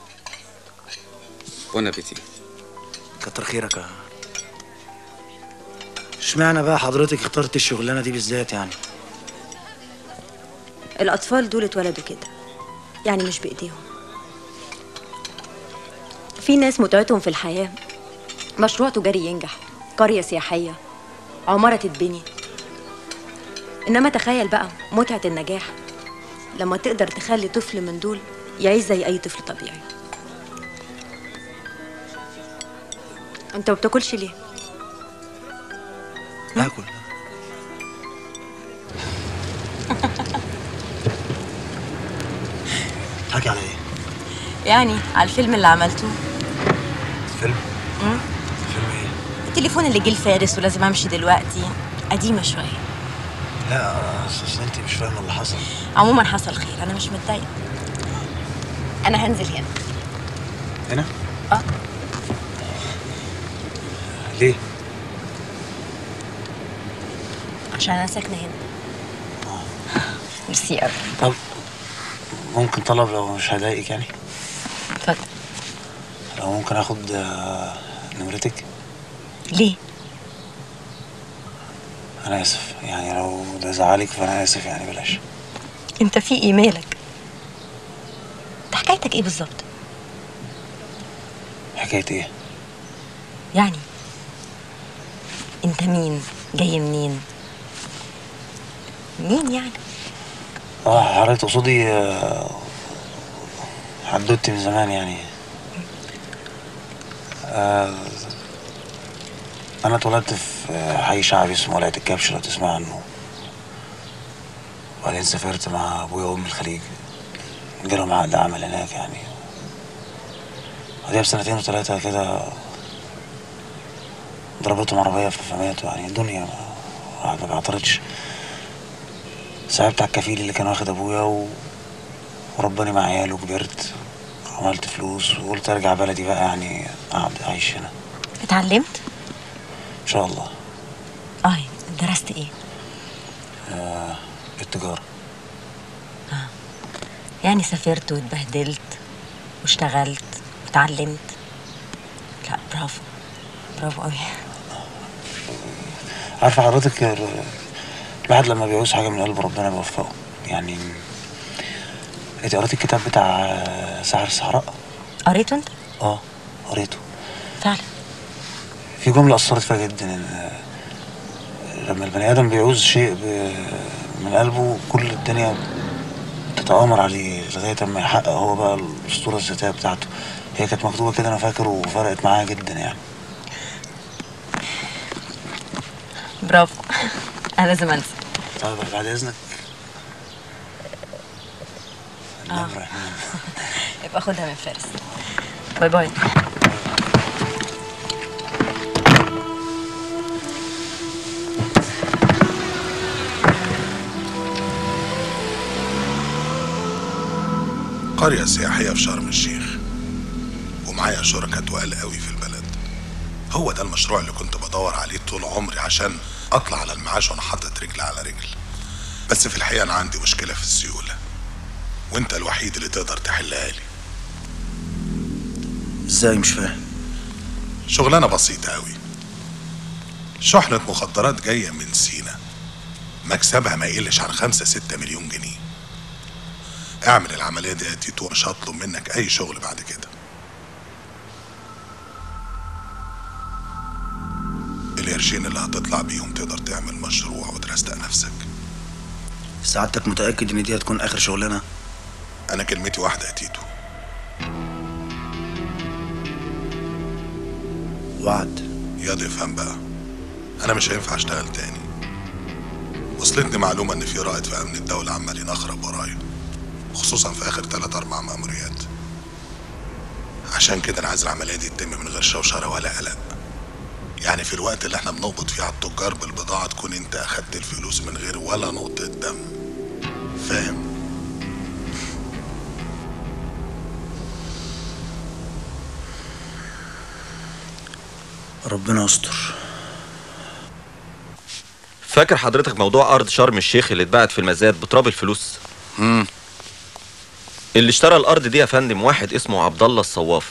بون ابيتي كتر خيرك يا اشمعنى بقى حضرتك اخترت الشغلانه دي بالذات يعني الاطفال دول اتولدوا كده يعني مش بايديهم في ناس متعتهم في الحياه مشروع تجاري ينجح قريه سياحيه عماره تتبني انما تخيل بقى متعه النجاح لما تقدر تخلي طفل من دول يعيش زي اي طفل طبيعي انت ما بتاكلش ليه باكل بتضحكي على ايه يعني على الفيلم اللي عملته فيلم مم؟ فيلم ايه التليفون اللي جه لفارس ولازم امشي دلوقتي قديمه شويه لا اصل انت مش فاهمه اللي حصل عموما حصل خير انا مش متضايقه انا هنزل هنا هنا اه ليه عشان انا ساكنه هنا ميرسي قوي طب ممكن طلب لو مش هضايقك يعني اتفضل لو ممكن اخد آه، نمرتك ليه انا اسف يعني لو ده زعلك فانا اسف يعني بلاش انت في ايه مالك انت حكايتك ايه بالظبط حكايه ايه يعني انت مين جاي منين مين يعني اه حضرتك تقصدي آه، حدوتي من زمان يعني آه، انا اتولدت في آه، حي شعبي اسمه ولايه الكبش لو تسمع عنه وبعدين سافرت مع ابويا وامي الخليج جالهم عقد عمل هناك يعني بعدها بسنتين وثلاثة كده ضربتهم عربية فماتوا يعني الدنيا ما- الواحد ما بيعترضش صعبت على الكفيل اللي كان واخد ابويا و... ورباني مع عياله وكبرت عملت فلوس وقلت ارجع بلدي بقى يعني اقعد اعيش هنا اتعلمت ان شاء الله اه درست ايه آه التجارة يعني سافرت واتبهدلت واشتغلت واتعلمت لا برافو برافو قوي عارفة حضرتك ال- الواحد لما بيعوز حاجة من قلب ربنا بيوفقه يعني انت قريت الكتاب بتاع آه، سحر الصحراء؟ قريته انت اه قريته فعلا في جملة أثرت فيها جدا إن آه، لما البني آدم بيعوز شيء ب- من قلبه كل الدنيا تتآمر عليه لغاية أما يحقق هو بقى الأسطورة الذاتية بتاعته هي كانت مكتوبة كده أنا فاكر وفرقت معايا جدا يعني برافو انا لازم انزل طيب بعد إذنك اه يبقى خدها من فارس باي باي قرية سياحية في شرم الشيخ ومعايا شركاء تقال قوي في البلد هو ده المشروع اللي كنت بدور عليه طول عمري عشان اطلع على المعاش وانا حاطط رجل على رجل بس في الحقيقة انا عندي مشكلة في السيولة وانت الوحيد اللي تقدر تحلها لي ازاي مش فاهم شغلانة بسيطة قوي شحنة مخدرات جاية من سينا مكسبها ما يقلش عن خمسة ستة مليون جنيه اعمل العملية دي يا تيتو مش هطلب منك أي شغل بعد كده القرشين اللي هتطلع بيهم تقدر تعمل مشروع وترستق نفسك سعادتك متأكد ان دي هتكون اخر شغلانة أنا كلمتي واحدة يا تيتو وعد ياض افهم بقى أنا مش هينفع أشتغل تاني وصلتني معلومة إن في رائد في أمن الدولة عمال ينخرب ورايا خصوصا في آخر تلات أربع مأموريات عشان كده أنا عايز العملية دي تتم من غير شوشرة ولا قلق يعني في الوقت اللي احنا بنقبض فيه على التجار بالبضاعة تكون انت أخدت الفلوس من غير ولا نقطة دم فاهم؟ ربنا يستر فاكر حضرتك موضوع ارض شرم الشيخ اللي اتباعت في المزاد بتراب الفلوس امم اللي اشترى الارض دي يا فندم واحد اسمه عبد الله الصواف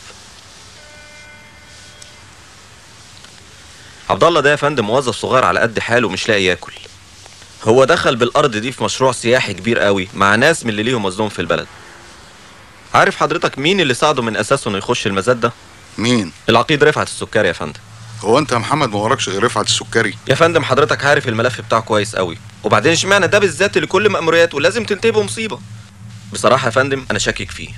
عبد الله ده يا فندم موظف صغير على قد حاله مش لاقي ياكل هو دخل بالارض دي في مشروع سياحي كبير قوي مع ناس من اللي ليهم مظلوم في البلد عارف حضرتك مين اللي ساعده من اساسه انه يخش المزاد ده مين العقيد رفعت السكري يا فندم هو انت يا محمد ما وراكش غير رفعت السكري يا فندم حضرتك عارف الملف بتاعه كويس قوي وبعدين اشمعنى ده بالذات اللي كل مأمورياته لازم تنتهي بمصيبه بصراحه يا فندم انا شاكك فيه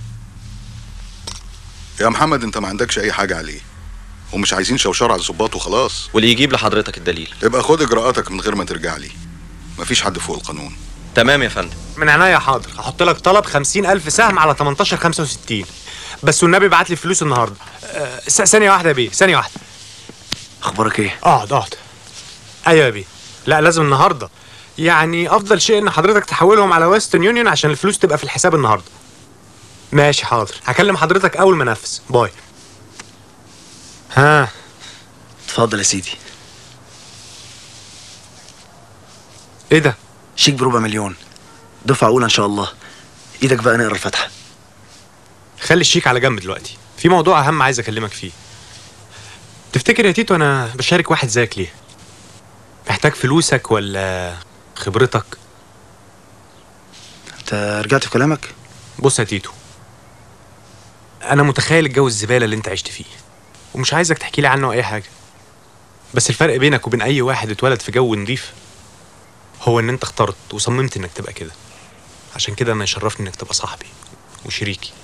يا محمد انت ما عندكش اي حاجة عليه ومش عايزين شوشرة على الظباط وخلاص واللي يجيب لحضرتك الدليل يبقى خد اجراءاتك من غير ما ترجع لي مفيش حد فوق القانون تمام يا فندم من عينيا حاضر هحط لك طلب 50000 سهم على 18 65 بس والنبي بعت لي فلوس النهارده أه س- ثانيه واحده يا بيه ثانيه واحده اخبارك ايه اقعد اقعد ايوه يا بيه لا لازم النهارده يعني افضل شيء ان حضرتك تحولهم على ويسترن يونيون عشان الفلوس تبقى في الحساب النهارده ماشي حاضر هكلم حضرتك اول ما انفذ باي ها اتفضل يا سيدي ايه ده شيك بربع مليون دفعة أولى إن شاء الله إيدك بقى نقرا الفاتحة خلي الشيك على جنب دلوقتي في موضوع اهم عايز اكلمك فيه تفتكر يا تيتو انا بشارك واحد زيك ليه محتاج فلوسك ولا خبرتك أنت رجعت في كلامك؟ بص يا تيتو انا متخيل الجو الزباله اللي انت عشت فيه ومش عايزك تحكي لي عنه اي حاجه بس الفرق بينك وبين اي واحد اتولد في جو نظيف هو ان انت اخترت وصممت انك تبقى كده عشان كده انا يشرفني انك تبقى صاحبي وشريكي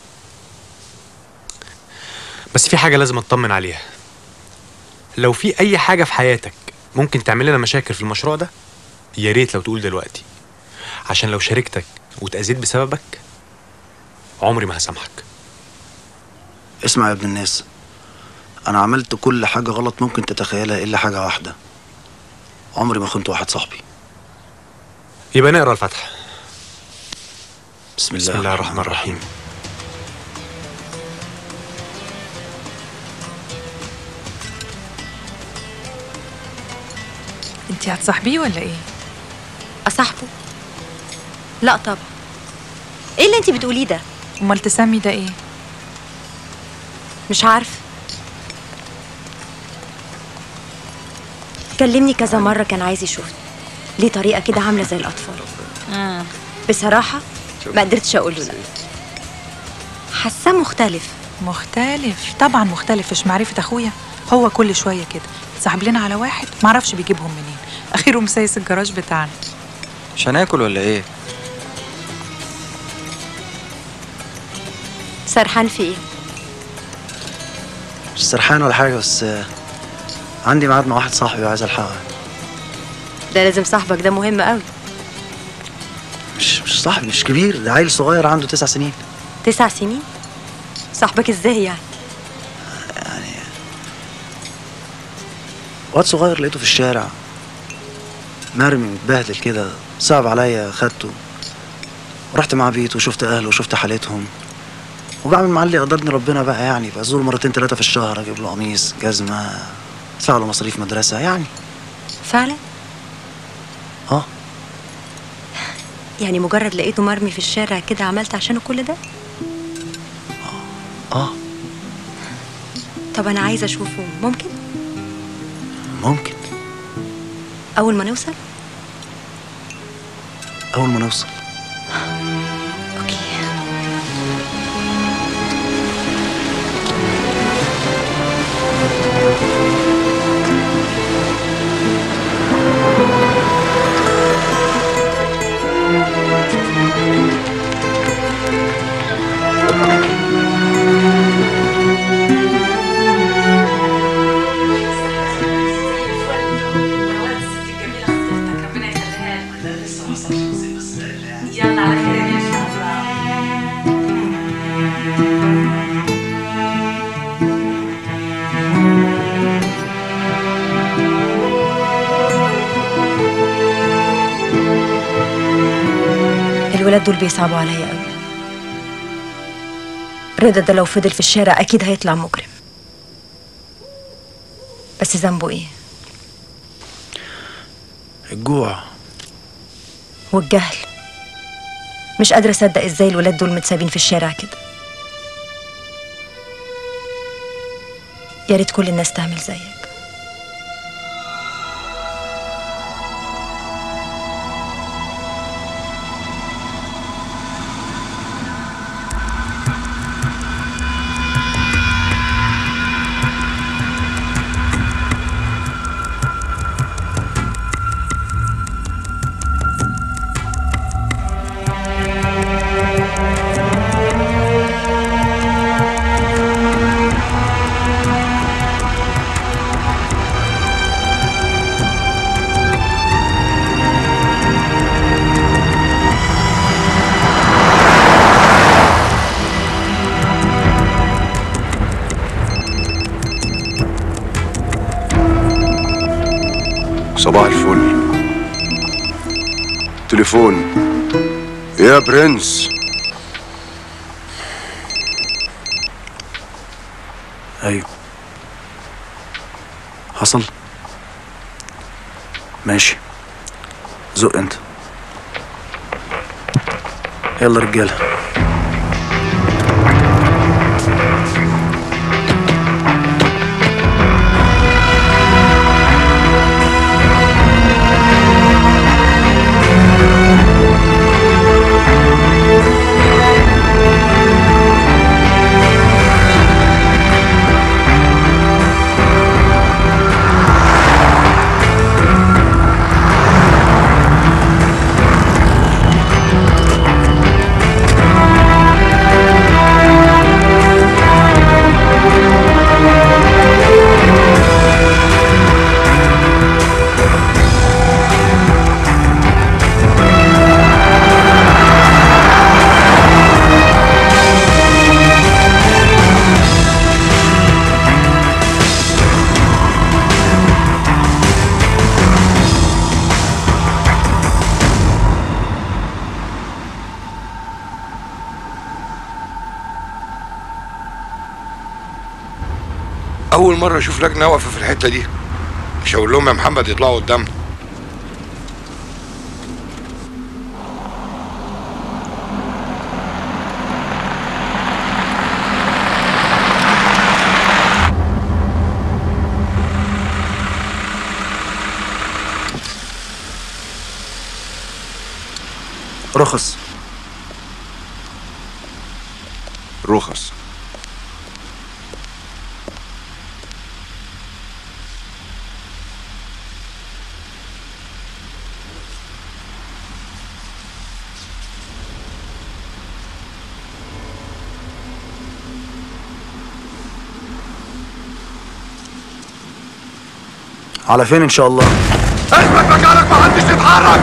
بس في حاجه لازم اطمن عليها لو في اي حاجه في حياتك ممكن تعمل لنا مشاكل في المشروع ده يا ريت لو تقول دلوقتي عشان لو شاركتك واتأذيت بسببك عمري ما هسامحك اسمع يا ابن الناس أنا عملت كل حاجة غلط ممكن تتخيلها إلا حاجة واحدة عمري ما خنت واحد صاحبي يبقى نقرا الفاتحه بسم الله, بسم الله الرحمن الرحيم انت هتصاحبيه ولا ايه اصاحبه لا طبعا ايه اللي انت بتقوليه ده امال تسمي ده ايه مش عارفه كلمني كذا مره كان عايز يشوفني ليه طريقه كده عامله زي الاطفال امم بصراحه ما قدرتش اقول له لا حاساه مختلف مختلف طبعا مختلف مش معرفة اخويا هو كل شوية كده صاحب لنا على واحد معرفش بيجيبهم منين اخيره مسيس الجراج بتاعنا مش هناكل ولا ايه سرحان في ايه مش سرحان ولا حاجة بس آه، عندي ميعاد مع واحد صاحبي وعايز ألحقه ده لازم صاحبك ده مهم قوي مش مش صاحبي مش كبير ده عيل صغير عنده تسع سنين تسع سنين صاحبك ازاي يعني واد صغير لقيته في الشارع مرمي متبهدل كده صعب عليا خدته ورحت مع بيته وشفت أهله وشفت حالتهم وبعمل مع اللي يقدرني ربنا بقى يعني بزور مرتين ثلاثة في الشهر اجيب له قميص جزمة ادفع له مصاريف مدرسة يعني فعلا اه يعني مجرد لقيته مرمي في الشارع كده عملت عشانه كل ده اه طب انا عايزه اشوفه ممكن ممكن اول ما نوصل اول ما نوصل يلا على خير ان شاء الله الولاد دول بيصعبوا عليا قوي رضا ده لو فضل في الشارع اكيد هيطلع مجرم بس ذنبه ايه الجوع والجهل مش قادرة أصدق إزاي الولاد دول متسابين في الشارع كده يا ريت كل الناس تعمل زيك صباح الفل تليفون يا برنس ايوه حصل ماشي زق انت يلا رجاله اول مره اشوف لجنه واقفه في الحته دي مش هقول لهم يا محمد يطلعوا قدامنا رخص رخص على فين ان شاء الله اثبت مكانك محدش يتحرك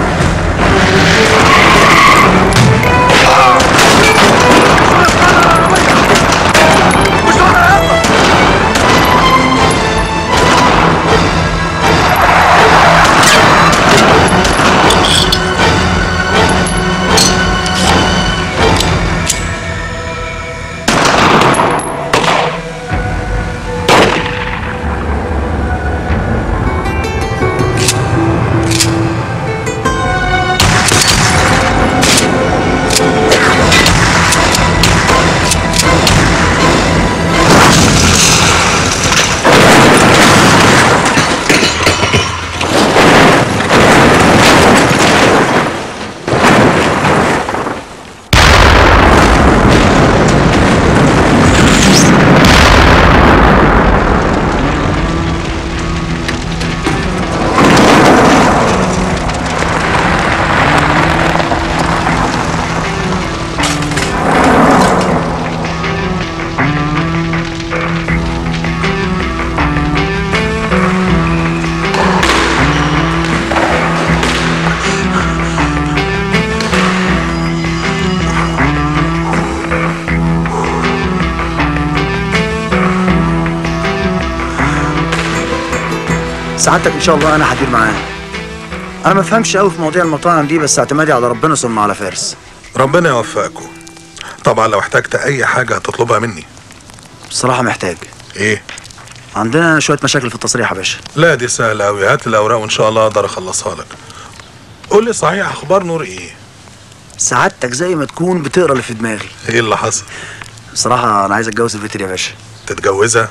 سعادتك ان شاء الله انا هدير معاه انا ما بفهمش قوي في مواضيع المطاعم دي بس اعتمادي على ربنا ثم على فارس ربنا يوفقكم طبعا لو احتجت اي حاجه هتطلبها مني بصراحه محتاج ايه عندنا شويه مشاكل في التصريح يا باشا لا دي سهله قوي هات الاوراق وان شاء الله اقدر اخلصها لك قول لي صحيح اخبار نور ايه سعادتك زي ما تكون بتقرا اللي في دماغي ايه اللي حصل بصراحه انا عايز اتجوز البت دي يا باشا تتجوزها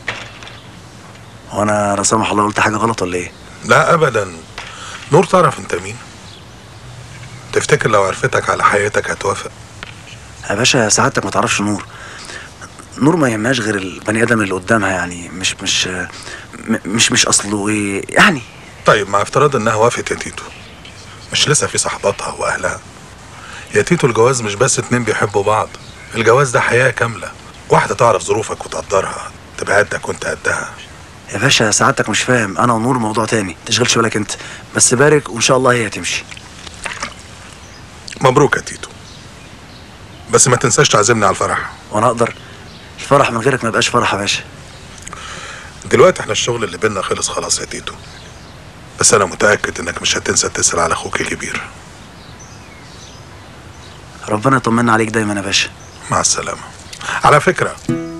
هو انا لا سمح الله قلت حاجه غلط ولا ايه لا ابدا نور تعرف انت مين تفتكر لو عرفتك على حياتك هتوافق يا باشا سعادتك ما تعرفش نور نور ما يهمهاش غير البني ادم اللي قدامها يعني مش مش م- مش مش اصله ايه يعني طيب مع افتراض انها وافقت يا تيتو مش لسه في صحباتها واهلها يا تيتو الجواز مش بس اتنين بيحبوا بعض الجواز ده حياة كاملة واحدة تعرف ظروفك وتقدرها تبقى قدك وانت قدها يا باشا سعادتك مش فاهم انا ونور موضوع تاني تشغلش بالك انت بس بارك وان شاء الله هي هتمشي مبروك يا تيتو بس ما تنساش تعزمني على الفرح وانا اقدر الفرح من غيرك ما يبقاش فرح يا باشا دلوقتي احنا الشغل اللي بينا خلص خلاص يا تيتو بس انا متأكد انك مش هتنسى تسأل على اخوك الكبير ربنا يطمنا عليك دايما يا باشا مع السلامة على فكرة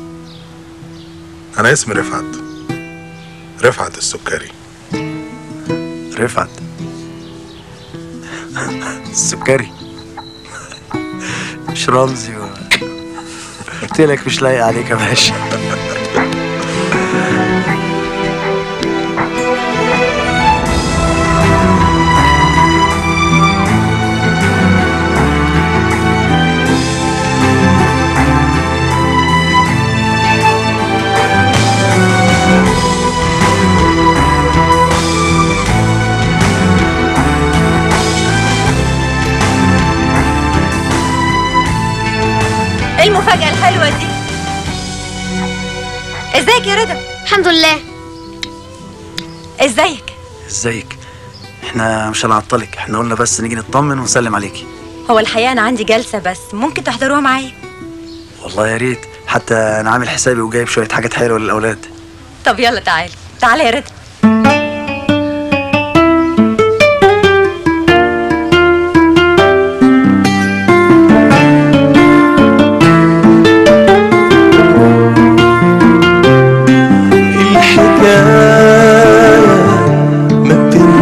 أنا اسمي رفعت رفعت السكري رفعت السكري مش رمزي و... قلت لك مش لايق عليك يا باشا ايه المفاجأة الحلوة دي؟ ازيك يا رضا؟ الحمد لله ازيك؟ ازيك احنا مش هنعطلك احنا قلنا بس نيجي نطمن ونسلم عليكي هو الحقيقة أنا عندي جلسة بس ممكن تحضروها معايا والله يا ريت حتى انا عامل حسابي وجايب شويه حاجات حلوه للاولاد طب يلا تعالى تعالى يا رضا الحكاية ما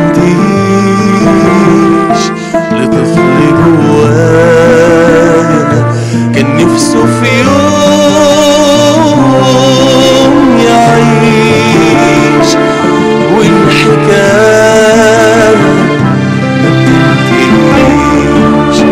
بتنتهيش لطفل جوايا كان نفسه في يوم يعيش والحكاية ما بتنتهيش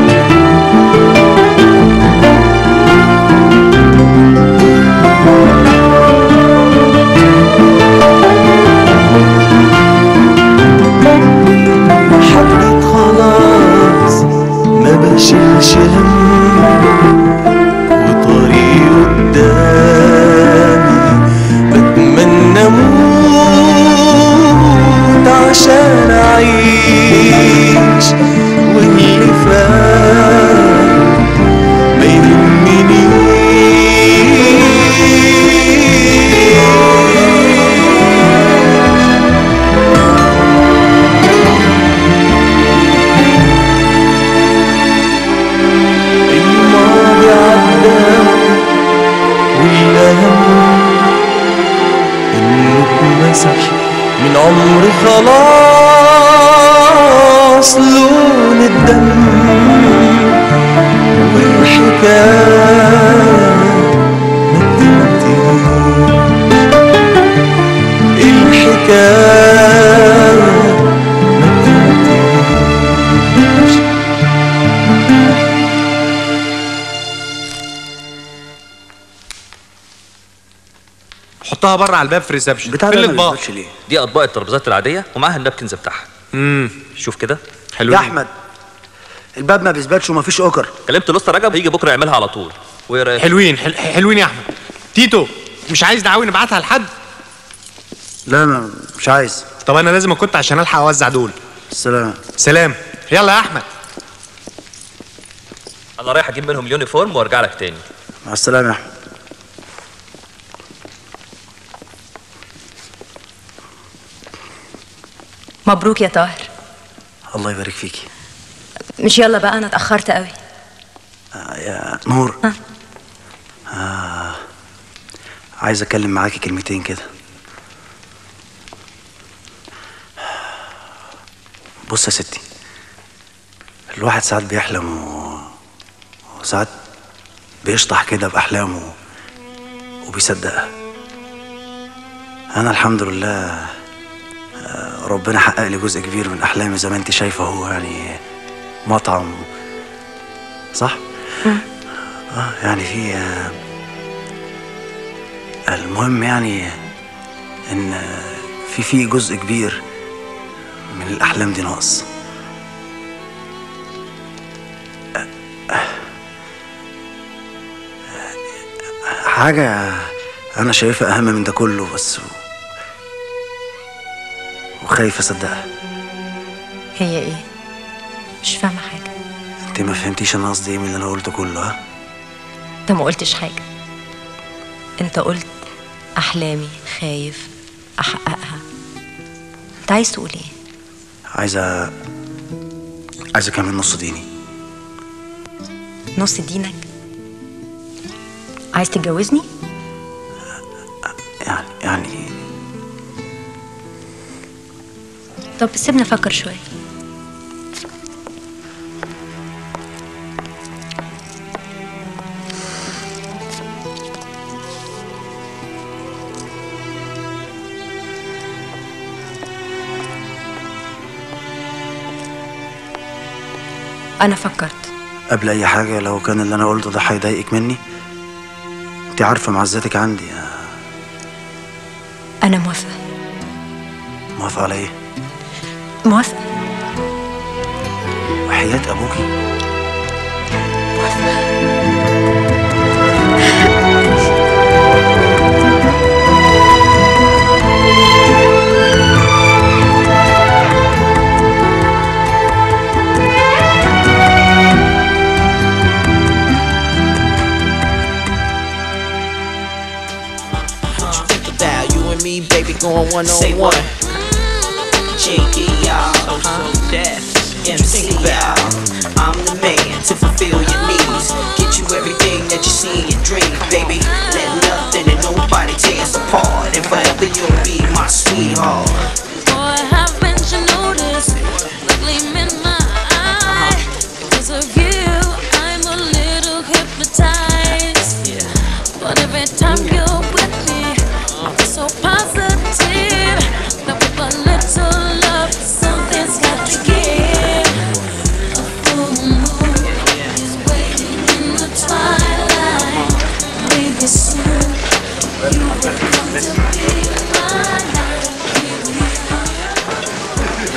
حبيت خلاص ما بشيلش هم وطريق قدامي بتمنى اموت عشان اعيش واللي فات ما يهمنيش الماضي عدى والأهم إنه اتمسح من عمري خلاص لون الدم والحكاية ما بتنتهيش الحكاية ما بتنتهيش حطها بره على الباب في الريسبشن بتاع فين ده ما الاطباق بيثبتش ليه دي اطباق الترابيزات العاديه ومعاها النابكنز بتاعها امم شوف كده يا احمد الباب ما بيثبتش ومفيش اوكر كلمت لسه رجب هيجي بكره يعملها على طول وايه رايك حلوين حل... حلوين يا احمد تيتو مش عايز دعاوي نبعتها لحد لا ما مش عايز طب انا لازم كنت عشان الحق اوزع دول سلام سلام يلا يا احمد انا رايح اجيب منهم اليونيفورم وارجع لك تاني مع السلامه يا احمد مبروك يا طاهر الله يبارك فيكي مش يلا بقى انا اتاخرت قوي آه يا نور آه عايز اتكلم معاكي كلمتين كده بص يا ستي الواحد ساعات بيحلم و... وساعات بيشطح كده بأحلامه وبيصدقها أنا الحمد لله آه، ربنا حقق لي جزء كبير من أحلامي زي ما أنت شايفة هو يعني مطعم صح؟ اه يعني في آه، المهم يعني ان آه، في في جزء كبير من الاحلام دي ناقص آه، آه، حاجة أنا شايفها أهم من ده كله بس وخايف أصدقها هي ايه مش فاهمه حاجه أنت ما فهمتيش أنا قصدي إيه من اللي أنا قلته كله ها؟ انت ما قلتش حاجه انت قلت احلامي خايف احققها انت عايز تقول ايه عايزة عايزة كمان نص ديني نص دينك عايز تتجوزني يعني يعني طب سيبني افكر شويه انا فكرت قبل أي حاجة لو كان اللي أنا قلته ده هيضايقك مني أنت عارفة معزتك عندي انا موافقه موافقة على إيه؟ موافقه وحياة أبوكي What you think about you and me, baby, going one on one? Cheeky, y'all. So, so deaf. MC, y'all. I'm the man to fulfill your needs. Get you everything that you see in your dreams, baby. Let nothing and nobody tear us apart. And forever you'll be my sweetheart. Boy, haven't you noticed the gleam in my eye? Because of you, I'm a little hypnotized. But every time you're with me, I feel so positive. That with a little love, something's got to give. A full moon is waiting in the twilight. Maybe soon you will come to be my light. Here we are.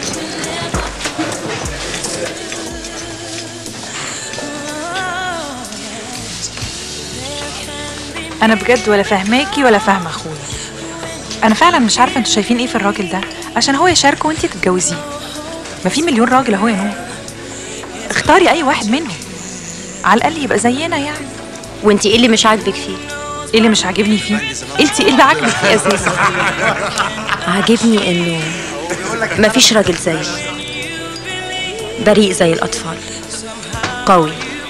انا بجد ولا فاهماكي ولا فاهمه اخويا انا فعلا مش عارفه انتوا شايفين ايه في الراجل ده عشان هو يشاركه وانتي تتجوزيه ما في مليون راجل اهو يا نور اختاري اي واحد منهم على الاقل يبقى زينا يعني وانتي ايه اللي مش عاجبك فيه ايه اللي مش عاجبني فيه انتي ايه اللي عاجبك فيه اساسا عاجبني انه مفيش راجل زيه بريء زي الاطفال قوي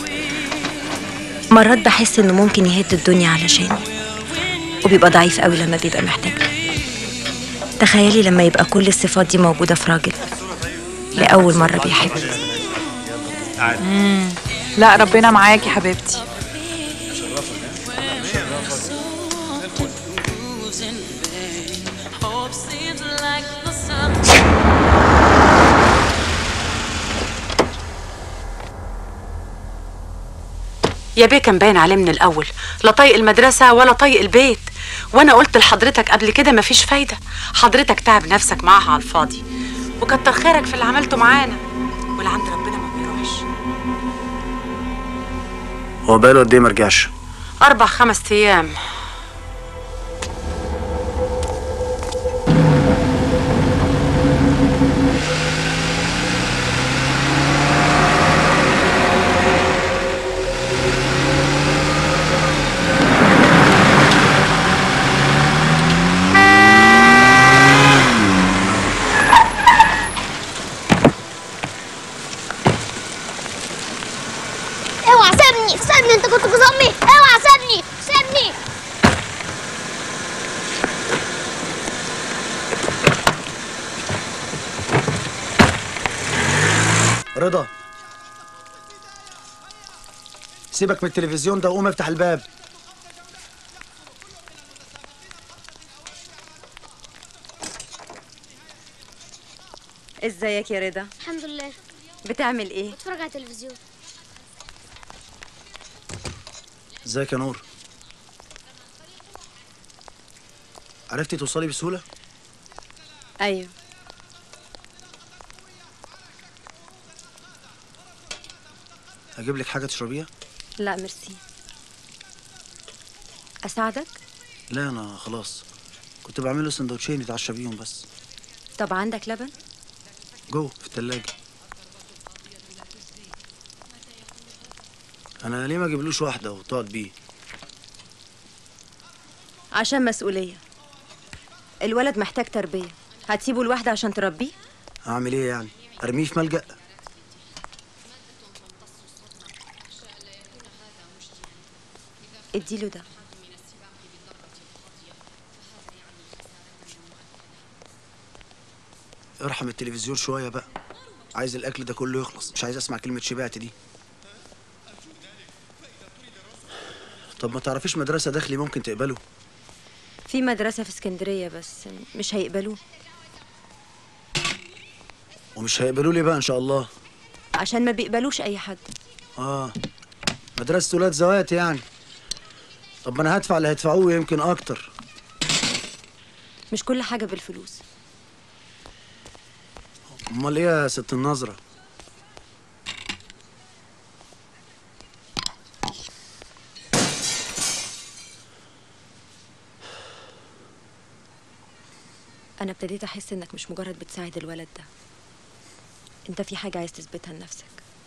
مرات بحس انه ممكن يهد الدنيا علشاني وبيبقى ضعيف قوي لما بيبقى محتاج تخيلي لما يبقى كل الصفات دي موجودة في راجل لأول مرة بيحب مم. لا ربنا معاكي حبيبتي Hope seems like the sun. يا بيه كان باين عليه من الاول لا طايق المدرسه ولا طايق البيت وانا قلت لحضرتك قبل كده مفيش فايده حضرتك تعب نفسك معاها على الفاضي وكتر خيرك في اللي عملته معانا واللي عند ربنا ما بيروحش هو بقاله قد إيه مرجعش؟ اربع خمس ايام رضا سيبك من التلفزيون ده وقوم افتح الباب ازيك يا رضا الحمد لله بتعمل ايه بتفرج على التلفزيون ازيك يا نور عرفتي توصلي بسهولة؟ ايوه اجيب لك حاجة تشربيها؟ لا ميرسي اساعدك لا انا خلاص كنت بعمل له سندوتشين يتعشى بيهم بس طب عندك لبن جوه في التلاجة انا ليه ما اجيبلوش واحدة وتقعد بيه عشان مسؤوليه الولد محتاج تربيه هتسيبه لوحده عشان تربيه اعمل ايه يعني ارميه في ملجأ اديله ده ارحم التلفزيون شوية بقى عايز الاكل ده كله يخلص مش عايز اسمع كلمة شبعت دي طب ما تعرفيش مدرسة داخلي ممكن تقبله في مدرسه في اسكندريه بس مش هيقبلوه ومش هيقبلوا لي بقى ان شاء الله عشان ما بيقبلوش اي حد اه مدرسة ولاد زوات يعني طب ما انا هدفع اللي هيدفعوه يمكن اكتر مش كل حاجه بالفلوس امال ايه يا ست النظرة انا ابتديت احس انك مش مجرد بتساعد الولد ده انت في حاجه عايز تثبتها لنفسك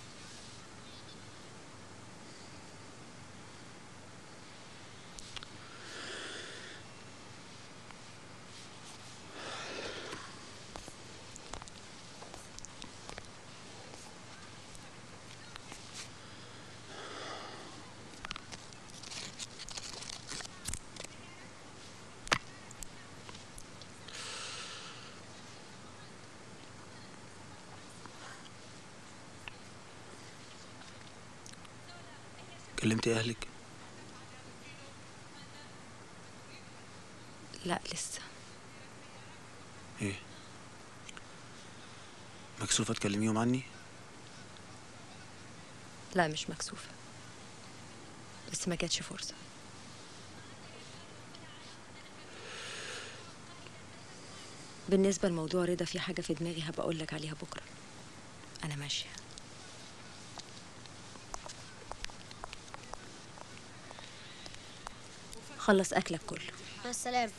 كلمتي اهلك لا لسه ايه مكسوفة تكلميهم عني لا مش مكسوفه بس ما جاتش فرصه بالنسبه لموضوع رضا في حاجه في دماغي هبقى اقول لك عليها بكره انا ماشيه خلص اكلك كله مع السلامة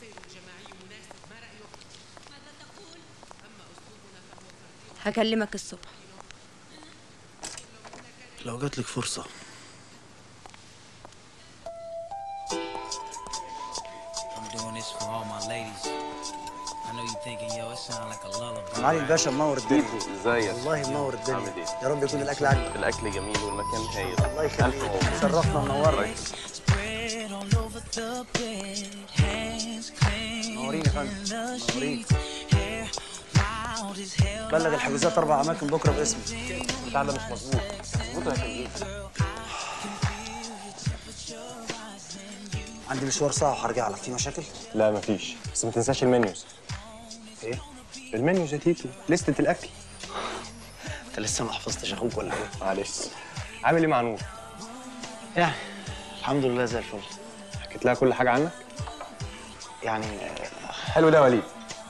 هكلمك الصبح لو جاتلك فرصة I'm doing this for all my ladies. I know you thinking, yo, it sound like a lullaby. معالي الباشا منور الدنيا ازيك؟ والله منور الدنيا يا رب يكون الاكل عاجبك الاكل جميل والمكان هايل الله يخليك شرفنا ونورنا Spread all over the bed, hands clean. منورين يا فندم منورين Hair wild as hell. بلغ الحجوزات اربع اماكن بكره باسمي بتاع ده مش مظبوط مظبوط يا عندي مشوار ساعه وهرجع لك في مشاكل لا مفيش بس ما تنساش المنيوز ايه المنيوز يا تيتو لستة الاكل انت لسه ما حفظتش اخوك ولا ايه معلش عامل ايه مع نور يعني الحمد لله زي الفل حكيت لها كل حاجه عنك يعني حلو ده يا وليد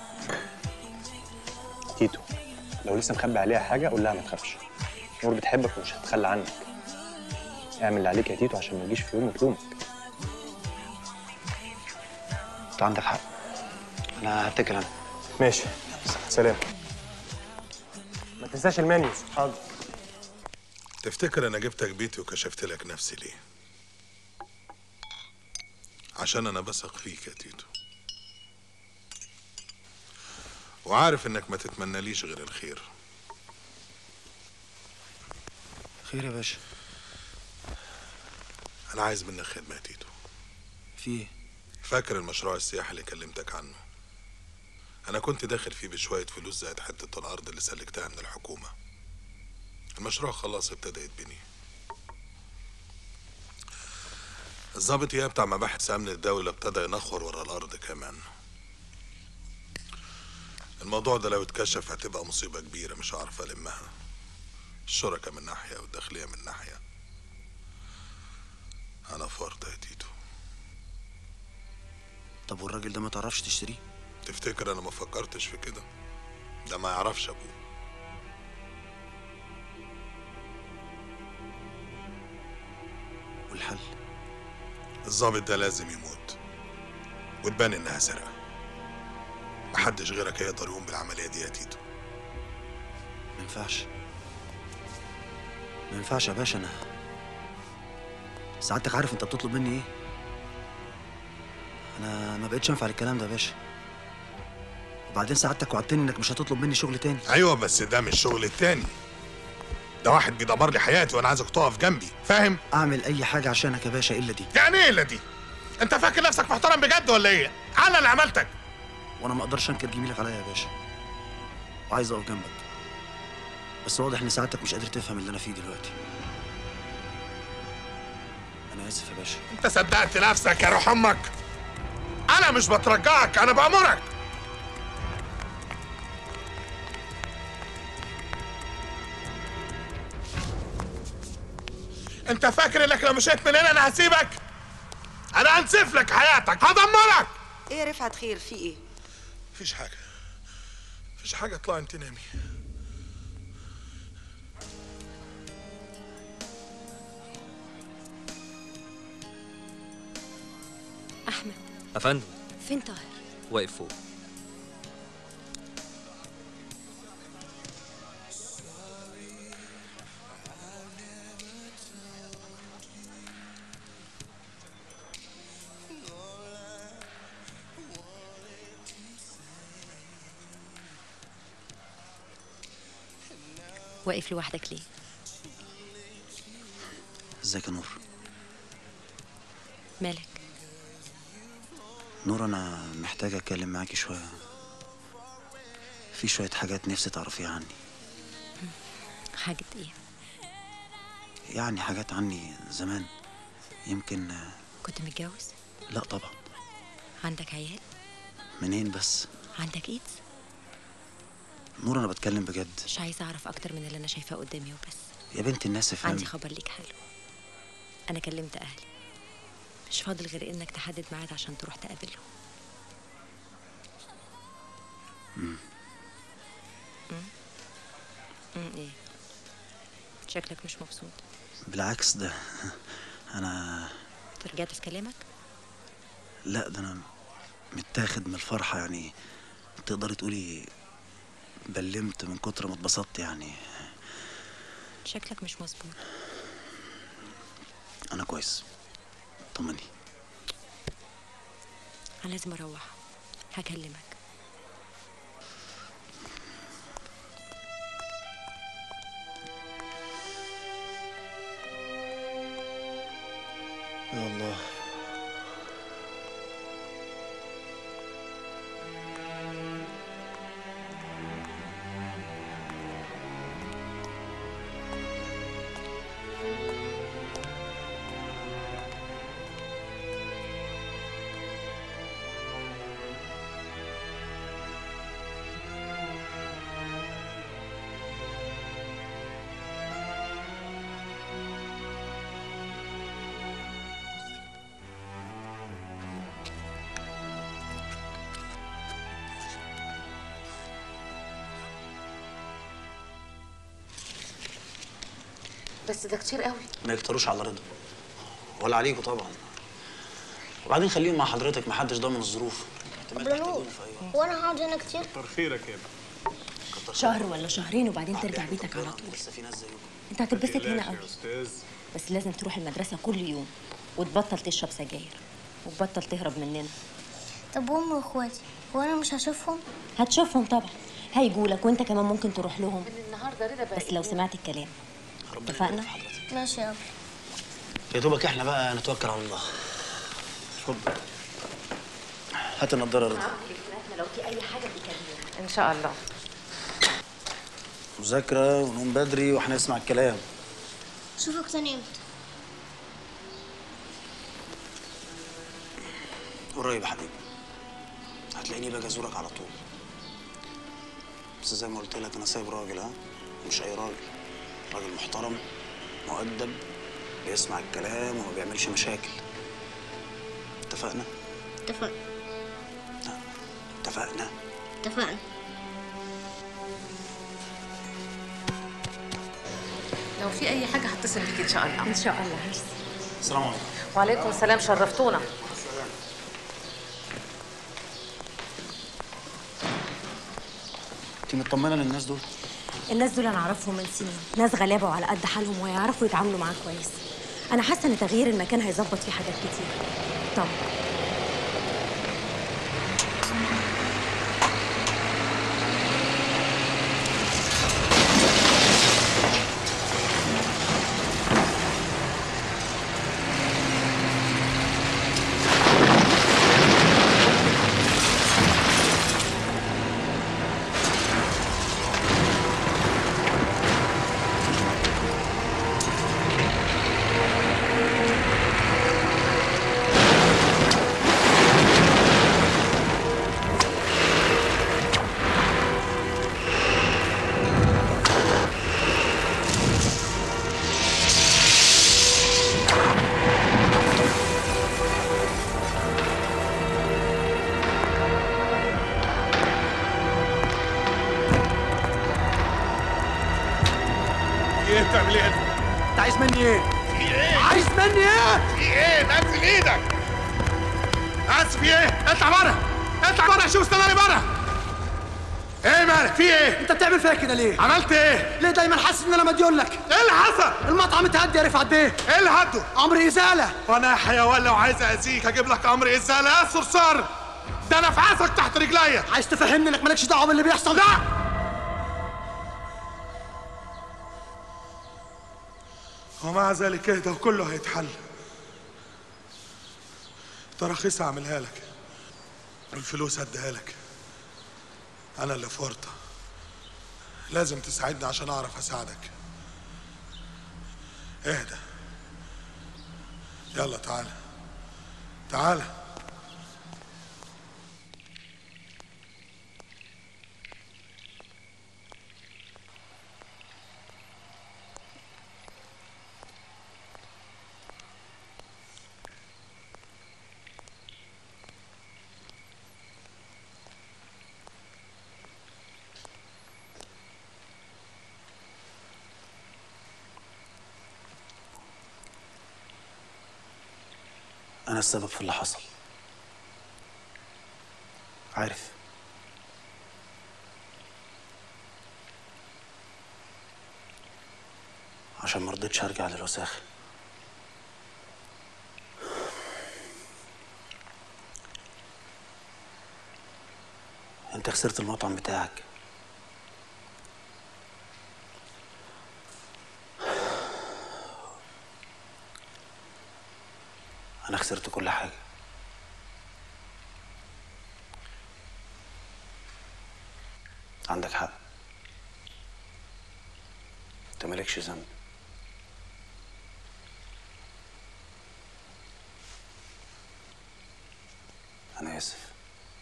تيتو لو لسه مخبي عليها حاجه قول لها ما تخافش نور بتحبك ومش هتتخلى عنك اعمل اللي عليك يا تيتو عشان ما يجيش في يوم وتلومك انت عندك حق انا هتكل انا ماشي سلام ما تنساش المنيوز حاضر تفتكر انا جبتك بيتي وكشفت لك نفسي ليه عشان انا بثق فيك يا تيتو وعارف انك ما تتمناليش غير الخير خير يا باشا انا عايز منك خدمه يا تيتو في ايه فاكر المشروع السياحي اللي كلمتك عنه انا كنت داخل فيه بشويه فلوس زائد حته الارض اللي سلكتها من الحكومه المشروع خلاص ابتدى يتبني الضابط اياه بتاع مباحث امن الدولة ابتدى ينخور ورا الارض كمان الموضوع ده لو اتكشف هتبقى مصيبة كبيرة مش هعرف المها الشركة من ناحية والداخلية من ناحية انا في ورطة يا تيتو طب والراجل ده ما تعرفش تشتريه تفتكر انا ما فكرتش في كده ده ما يعرفش ابوه والحل الضابط ده لازم يموت وتبان انها سرقة محدش غيرك هيقدر يقوم بالعملية دي يا تيتو ما ينفعش ما ينفعش يا باشا انا سعادتك عارف انت بتطلب مني ايه انا ما بقتش انفع للكلام ده يا باشا وبعدين سعادتك وعدتني انك مش هتطلب مني شغل تاني ايوه بس ده مش شغل التاني ده واحد بيدمر لي حياتي وانا عايزك تقف جنبي فاهم اعمل اي حاجه عشانك يا باشا الا دي يعني ايه الا دي انت فاكر نفسك محترم بجد ولا ايه انا اللي عملتك وانا ما اقدرش انكر جميلك عليا يا باشا وعايز اقف جنبك بس واضح ان سعادتك مش قادر تفهم اللي انا فيه دلوقتي انا اسف يا باشا انت صدقت نفسك يا روح امك انا مش بترجعك انا بامرك انت فاكر انك لو مشيت من هنا انا هسيبك انا هنسف لك حياتك هدمرك ايه يا رفعت خير في ايه مفيش حاجه مفيش حاجه اطلع انت نامي احمد افندم فين طاهر واقف فوق واقف لوحدك ليه ازيك يا نور مالك نور انا محتاج اتكلم معاكي شويه في شويه حاجات نفسي تعرفيها عني حاجة ايه يعني حاجات عني زمان يمكن آه، كنت متجوز لا طبعا عندك عيال منين بس عندك ايد نور انا بتكلم بجد مش عايزة اعرف اكتر من اللي انا شايفاه قدامي وبس يا بنت الناس افهمي عندي خبر ليك حلو انا كلمت اهلي مش فاضل غير انك تحدد ميعاد عشان تروح تقابلهم مم. امم ايه شكلك مش مبسوط بالعكس ده انا رجعت في كلامك لا ده انا متاخد من الفرحه يعني تقدري تقولي بلمت من كتر ما اتبسطت يعني شكلك مش مظبوط انا كويس طمني انا لازم اروح هكلمك يا الله بس ده كتير قوي ما يكتروش على رضا ولا عليكوا طبعا وبعدين خليهم مع حضرتك محدش ضامن الظروف طب يا نور هو انا هقعد هنا كتير كتر خيرك يا ابني شهر ولا شهرين وبعدين ترجع بيتك على طول لسه في ناس زيكم انت هتتبسط هنا قوي استاذ بس لازم تروح المدرسة كل يوم وتبطل تشرب سجاير وتبطل تهرب مننا طب وامي واخواتي هو انا مش هشوفهم هتشوفهم طبعا هيجولك وانت كمان ممكن تروح لهم النهارده رضا بقى بس لو سمعت الكلام اتفقنا ماشي يابا يا دوبك احنا بقى نتوكل على الله اتفضل هات النضاره يا رضا لو في اي حاجة بيكلمني ان شاء الله مذاكرة ونوم بدري وهنسمع الكلام اشوفك تاني امتى قريب يا حبيبي هتلاقيني باجي ازورك على طول بس زي ما قلت لك انا سايب راجل ها مش اي راجل راجل محترم مؤدب بيسمع الكلام وما بيعملش مشاكل اتفقنا اتفقنا اتفقنا اتفقنا لو في اي حاجه هتصل بيك ان شاء الله ان شاء الله السلام عليكم وعليكم السلام شرفتونا انت مطمنه للناس دول الناس دول انا اعرفهم من سنين ناس غلابه وعلى قد حالهم ويعرفوا يتعاملوا معاك كويس انا حاسه ان تغيير المكان هيظبط فيه حاجات كتير طبعا في ايه بتعمل ايه؟ انت عايز مني ايه؟ في ايه؟ عايز مني ايه؟ في ايه؟ نزل ايدك بس في ايه؟ اطلع بره اطلع بره شوف استناني بره ايه مالك في ايه؟ انت بتعمل فيا كده ليه؟ عملت ايه؟ ليه دايما حاسس ان انا مديون لك؟ ايه اللي حصل؟ المطعم اتهدى يا رفعت بيه ايه اللي هده؟ امر ازاله وانا يا حيوان لو عايز اذيك هجيب لك امر ازاله يا صرصار ده انا في عسك تحت رجليا عايز تفهمني انك مالكش دعوه باللي بيحصل؟ لا ومع ذلك اهدى وكله هيتحل تراخيص اعملها لك الفلوس هديها لك انا اللي في ورطه لازم تساعدني عشان اعرف اساعدك اهدى يلا تعالى تعالى انا السبب في اللي حصل عارف عشان ما رضيتش ارجع للوساخه انت خسرت المطعم بتاعك انا خسرت كل حاجه عندك حق انت مالكش ذنب انا اسف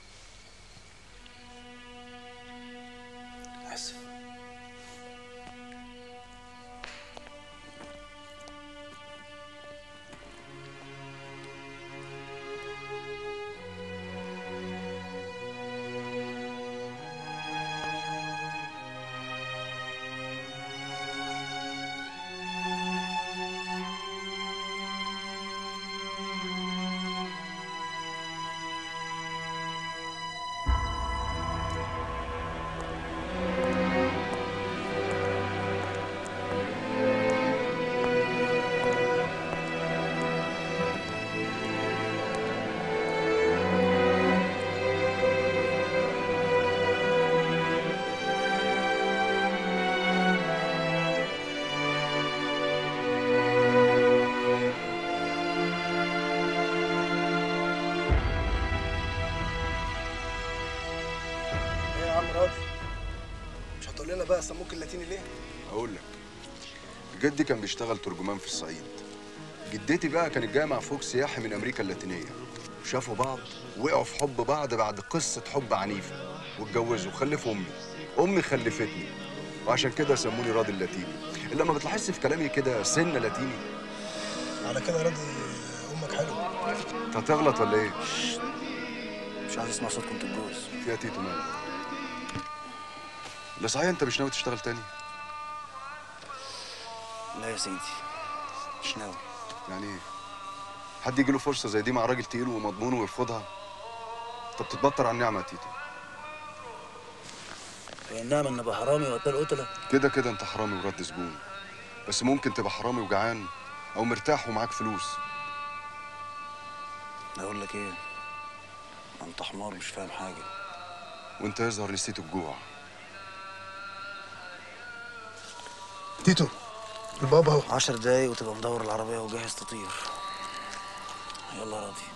اسف قول لنا بقى سموك اللاتيني ليه؟ اقول لك جدي كان بيشتغل ترجمان في الصعيد جدتي بقى كانت جايه مع فوق سياحي من امريكا اللاتينيه شافوا بعض وقعوا في حب بعض بعد قصه حب عنيفه واتجوزوا وخلفوا امي امي خلفتني وعشان كده سموني راضي اللاتيني الا ما بتلاحظش في كلامي كده سن لاتيني على كده راضي امك حلوه انت هتغلط ولا ايه مش عايز اسمع صوتكم تتجوز فيها تيتو مالك لا صحيح انت مش ناوي تشتغل تاني لا يا سيدي مش ناوي يعني ايه حد يجي له فرصه زي دي مع راجل تقيل ومضمون ويرفضها انت بتتبطر على النعمه يا تيتو هي النعمه ان ابقى حرامي وقتل قتله كده كده انت حرامي ورد سجون بس ممكن تبقى حرامي وجعان او مرتاح ومعاك فلوس اقول لك ايه انت حمار مش فاهم حاجه وانت يظهر نسيت الجوع تيتو البابا اهو عشر دقايق وتبقى مدور العربيه وجاهز تطير يلا يا راضي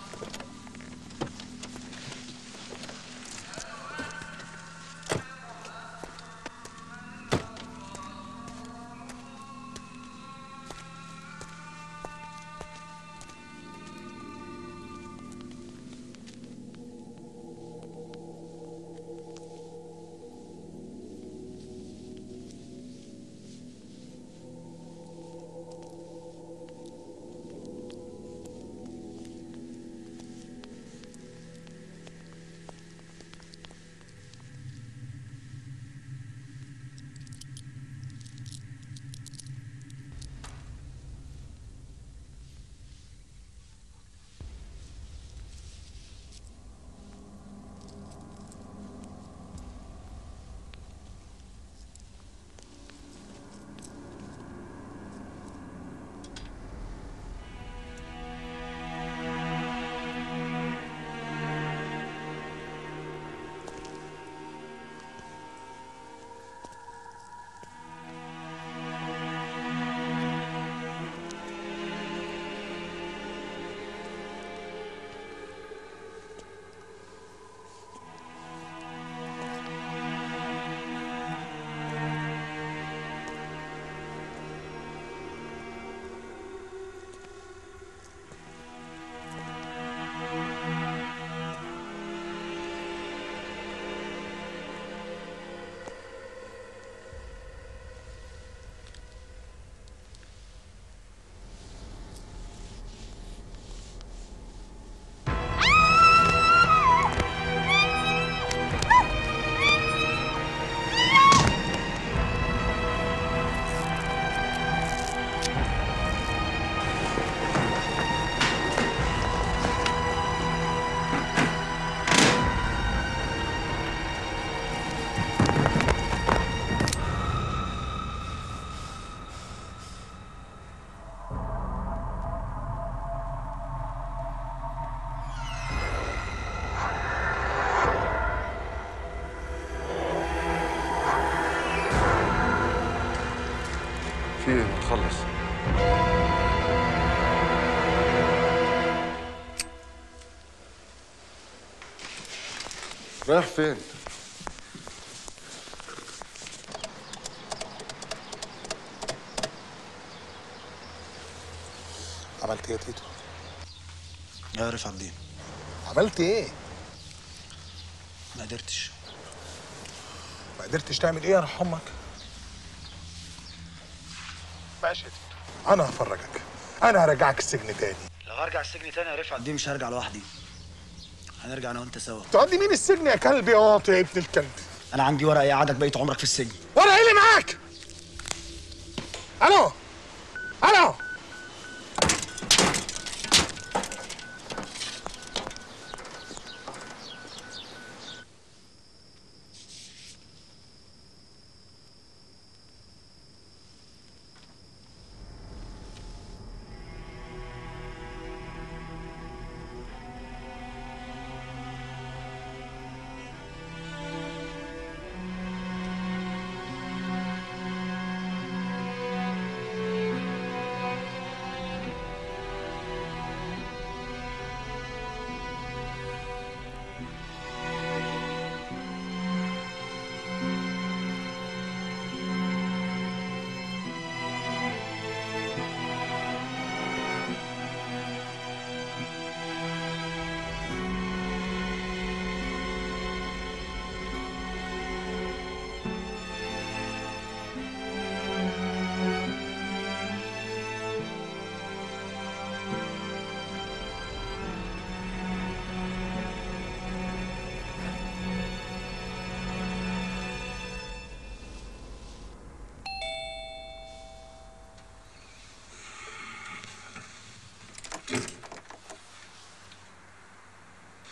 في ايه ما تخلص رايح فين عملت ايه يا تيتو؟ يا رفعت دي عملت ايه؟ ما قدرتش ما قدرتش تعمل ايه يا روح امك؟ ماشي يا تيتو انا هفرجك انا هرجعك السجن تاني لو هرجع السجن تاني يا رفعت دي مش هرجع لوحدي هنرجع انا وانت سوا تقضي مين السجن يا كلب يا واطي يا ابن الكلب انا عندي ورقه يقعدك بقيت عمرك في السجن وانا ايه اللي معاك؟ الو الو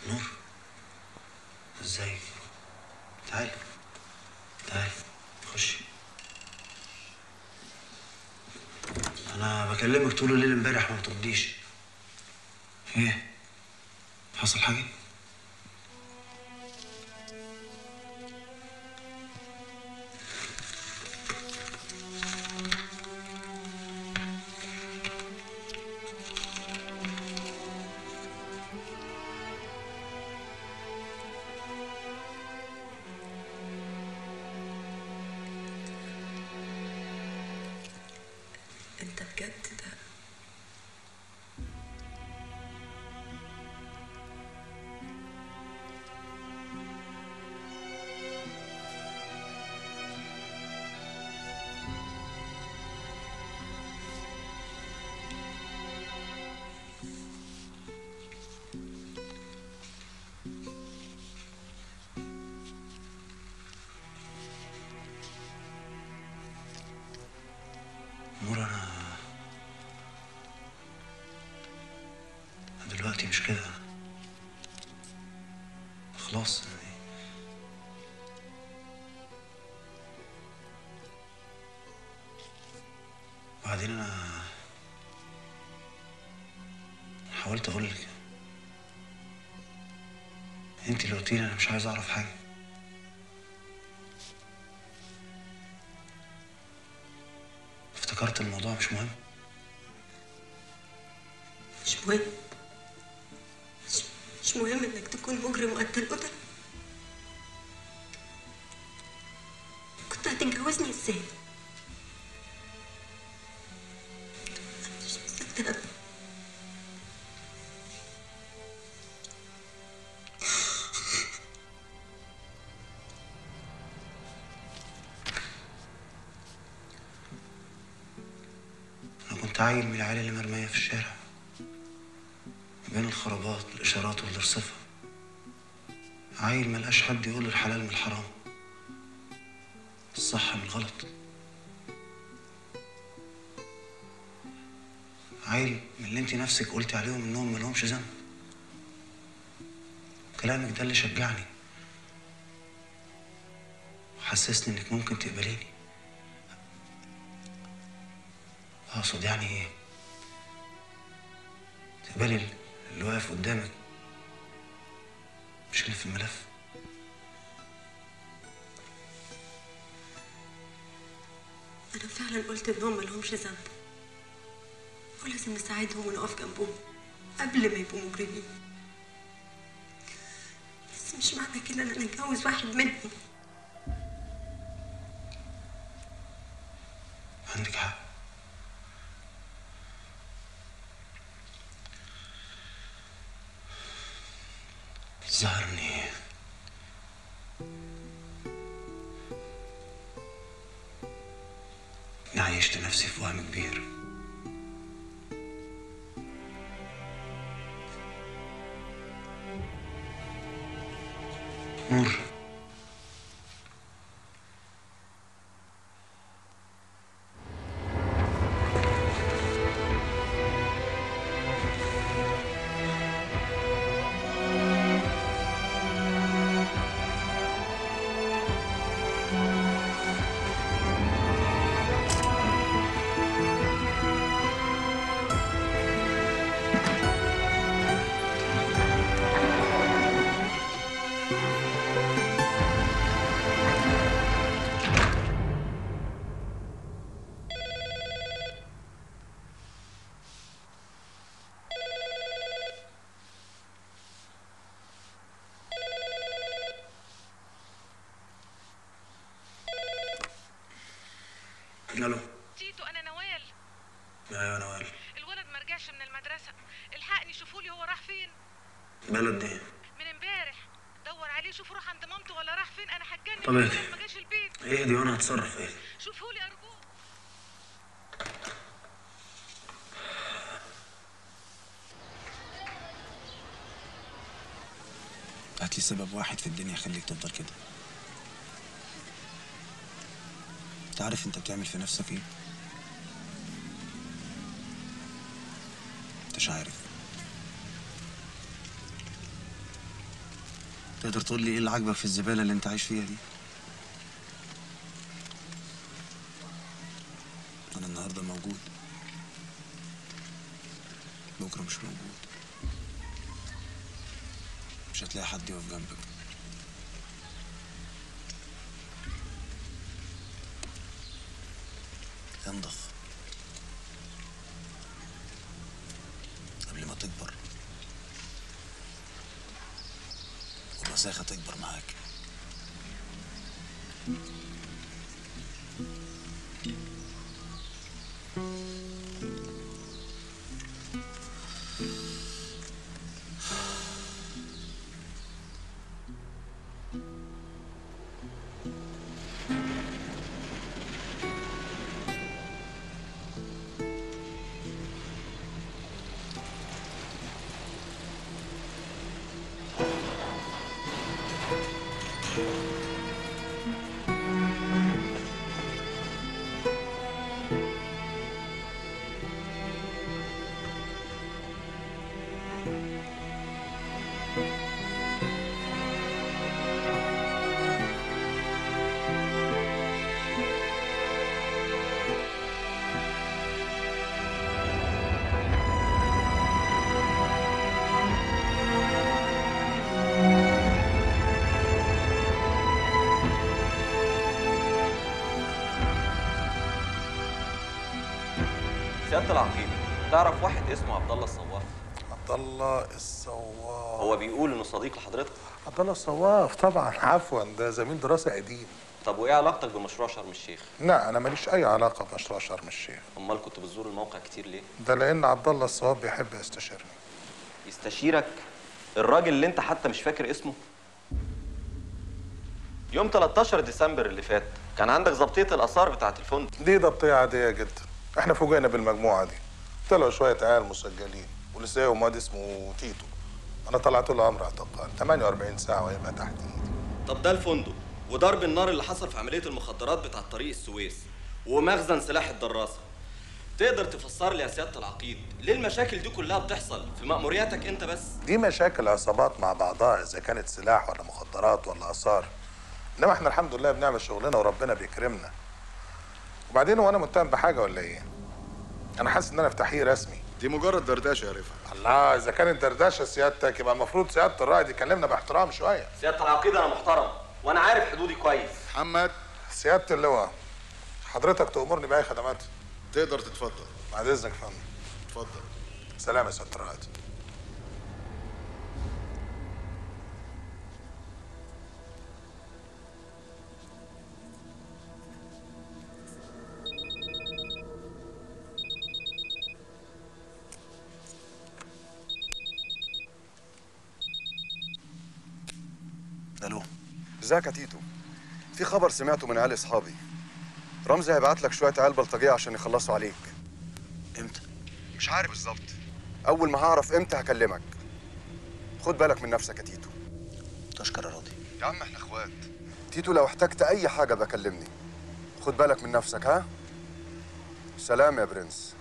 نور ازيك تعالي تعالي خشي انا بكلمك طول الليل امبارح ما بترديش ايه حصل حاجه انت بجد ده نور انا أنا دلوقتي مش كده خلاص يعني وبعدين انا حاولت اقول لك انت اللي قلتيلي انا مش عايز اعرف حاجه افتكرت الموضوع مش مهم مش مهم مش, مش مهم انك تكون مجرم قد القدر كنت هتتجوزني ازاي؟ أنا مش مصدقة انا كنت عيل من العيال اللي مرميه في الشارع بين الخرابات الاشارات والرصفه عيل ملقاش حد يقول الحلال من الحرام الصح من الغلط عيل من اللي انت نفسك قلتي عليهم انهم ملهمش ذنب كلامك ده اللي شجعني وحسسني انك ممكن تقبليني اقصد يعني ايه تقبلي اللي واقف قدامك مش اللي في الملف أنا فعلا قلت إنهم ملهمش ذنب ولازم نساعدهم ونقف جنبهم قبل ما يبقوا مجرمين بس مش معنى كده إن أنا أتجوز واحد منهم عندك حق الظاهر اني إني عيشت نفسي في وهم كبير نور الو تيتو انا نوال ايوه نوال الولد ما رجعش من المدرسه الحقني شوفوا لي هو راح فين بلد ايه من امبارح دور عليه شوفوا راح عند مامته ولا راح فين انا هتجنن طب اهدي. ما جاش البيت اهدي وانا هتصرف ايه شوفوا لي ارجوك هات لي سبب واحد في الدنيا يخليك تفضل كده انت عارف انت بتعمل في نفسك ايه انتش عارف تقدر تقول لي ايه اللي عاجبك في الزباله اللي انت عايش فيها دي انا النهارده موجود بكره مش موجود مش هتلاقي حد يقف جنبك انضف قبل ما تكبر والوساخة تكبر معاك سيادة العقيد تعرف واحد اسمه عبد الله الصواف عبد الله الصواف هو بيقول انه صديق لحضرتك عبد الله الصواف طبعا عفوا ده زميل دراسه قديم طب وايه علاقتك بمشروع شرم الشيخ لا انا ماليش اي علاقه بمشروع شرم الشيخ امال كنت بتزور الموقع كتير ليه ده لان عبد الله الصواف بيحب يستشيرني يستشيرك الراجل اللي انت حتى مش فاكر اسمه يوم 13 ديسمبر اللي فات كان عندك ظبطيه الاثار بتاعه الفندق دي ضبطيه عاديه جدا احنا فوجئنا بالمجموعه دي طلعوا شويه عيال مسجلين ولسه يوم واد اسمه تيتو انا طلعت له امر اعتقال 48 ساعه ويبقى تحت ايدي طب ده الفندق وضرب النار اللي حصل في عمليه المخدرات بتاعه طريق السويس ومخزن سلاح الدراسه تقدر تفسر لي يا سياده العقيد ليه المشاكل دي كلها بتحصل في مأمورياتك انت بس دي مشاكل عصابات مع بعضها اذا كانت سلاح ولا مخدرات ولا اثار انما احنا الحمد لله بنعمل شغلنا وربنا بيكرمنا وبعدين هو انا متهم بحاجه ولا ايه انا حاسس ان انا في تحقيق رسمي دي مجرد دردشه يا رفعت الله اذا كانت دردشه سيادتك يبقى المفروض سياده الرائد يكلمنا باحترام شويه سياده العقيد انا محترم وانا عارف حدودي كويس محمد سياده اللواء حضرتك تأمرني بأي خدمات تقدر تتفضل بعد اذنك يا فندم اتفضل سلام يا سياده الرائد الو ازيك يا تيتو في خبر سمعته من عيال اصحابي رمزي هيبعت لك شويه عيال بلطجيه عشان يخلصوا عليك امتى مش عارف بالظبط اول ما هعرف امتى هكلمك خد بالك من نفسك يا تيتو تشكر يا راضي يا عم احنا اخوات تيتو لو احتجت اي حاجه بكلمني خد بالك من نفسك ها سلام يا برنس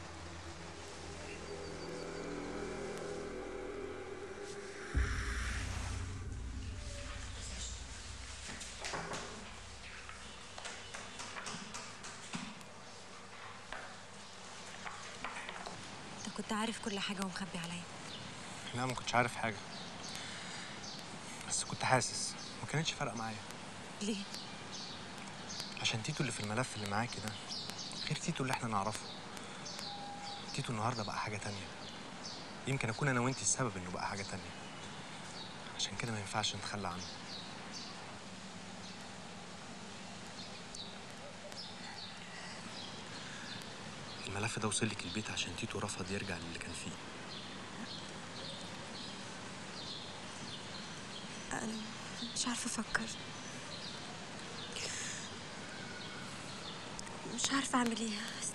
انت كنت عارف كل حاجه ومخبي عليا لا ما كنتش عارف حاجه بس كنت حاسس ما كانتش فارقه معايا ليه عشان تيتو اللي في الملف اللي معاكي ده غير تيتو اللي احنا نعرفه تيتو النهارده بقى حاجه تانية يمكن اكون انا وانتي السبب انه بقى حاجه تانية عشان كده ما ينفعش نتخلى عنه الملف ده وصل لك البيت عشان تيتو رفض يرجع للي كان فيه انا مش عارفه افكر مش عارفه اعمل ايه بس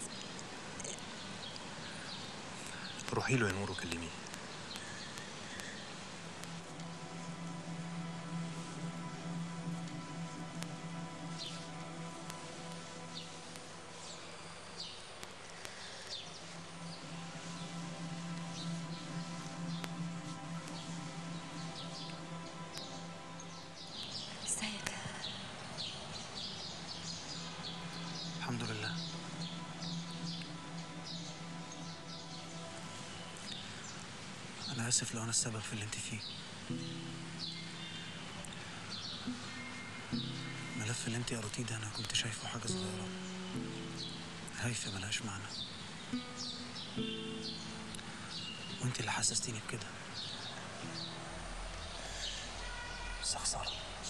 روحي له يا نور وكلميه اسف لو انا السبب في اللي انت فيه الملف اللي انت قريتيه ده انا كنت شايفه حاجه صغيره هايفه ملهاش معنى وانت اللي حسستيني بكده بس خساره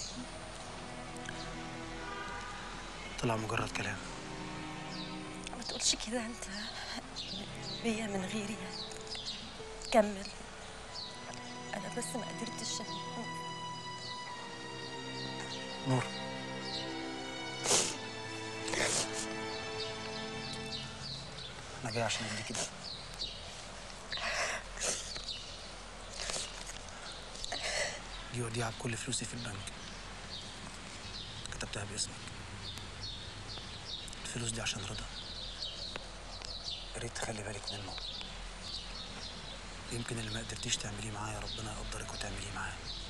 طلع مجرد كلام ما تقولش كده انت بيا من غيري كمل انا بس ما قدرتش نور انا جاي عشان اديكي ده دي وديعة بكل فلوسي في البنك كتبتها باسمك الفلوس دي عشان رضا يا ريت تخلي بالك منه يمكن اللي ما قدرتيش تعمليه معايا ربنا يقدرك وتعمليه معاه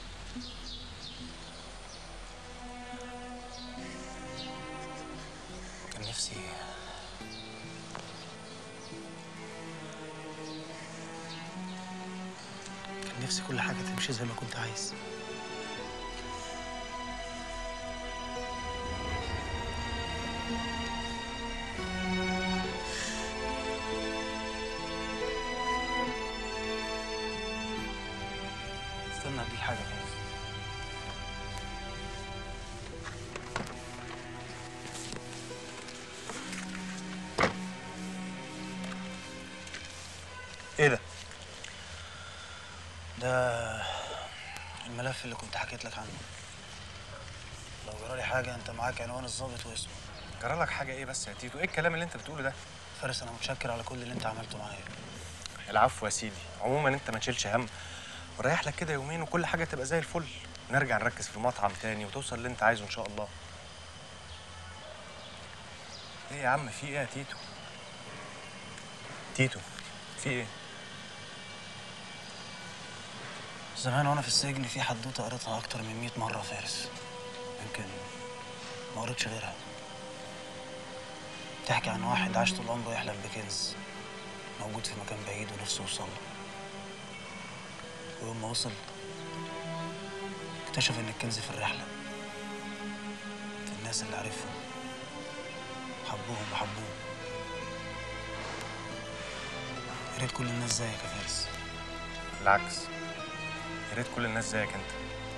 كان نفسي كان نفسي كل حاجة تمشي زي ما كنت عايز استنى اديك حاجة خالص ايه ده؟ ده الملف اللي كنت حكيت لك عنه لو جرالي حاجة انت معاك عنوان الضابط واسمه جرالك حاجه ايه بس يا تيتو ايه الكلام اللي انت بتقوله ده فارس انا متشكر على كل اللي انت عملته معايا العفو يا سيدي عموما انت ما تشيلش هم وريح لك كده يومين وكل حاجه تبقى زي الفل نرجع نركز في المطعم تاني وتوصل اللي انت عايزه ان شاء الله ايه يا عم في ايه يا تيتو تيتو في ايه زمان وانا في السجن في حدوته قريتها اكتر من 100 مره فارس يمكن ما قريتش غيرها تحكي عن واحد عاش طول عمره يحلم بكنز موجود في مكان بعيد ونفسه يوصل له ويوم ما وصل اكتشف ان الكنز في الرحله في الناس اللي عرفهم حبوهم وحبوه يا ريت كل الناس زيك يا فارس بالعكس يا ريت كل الناس زيك انت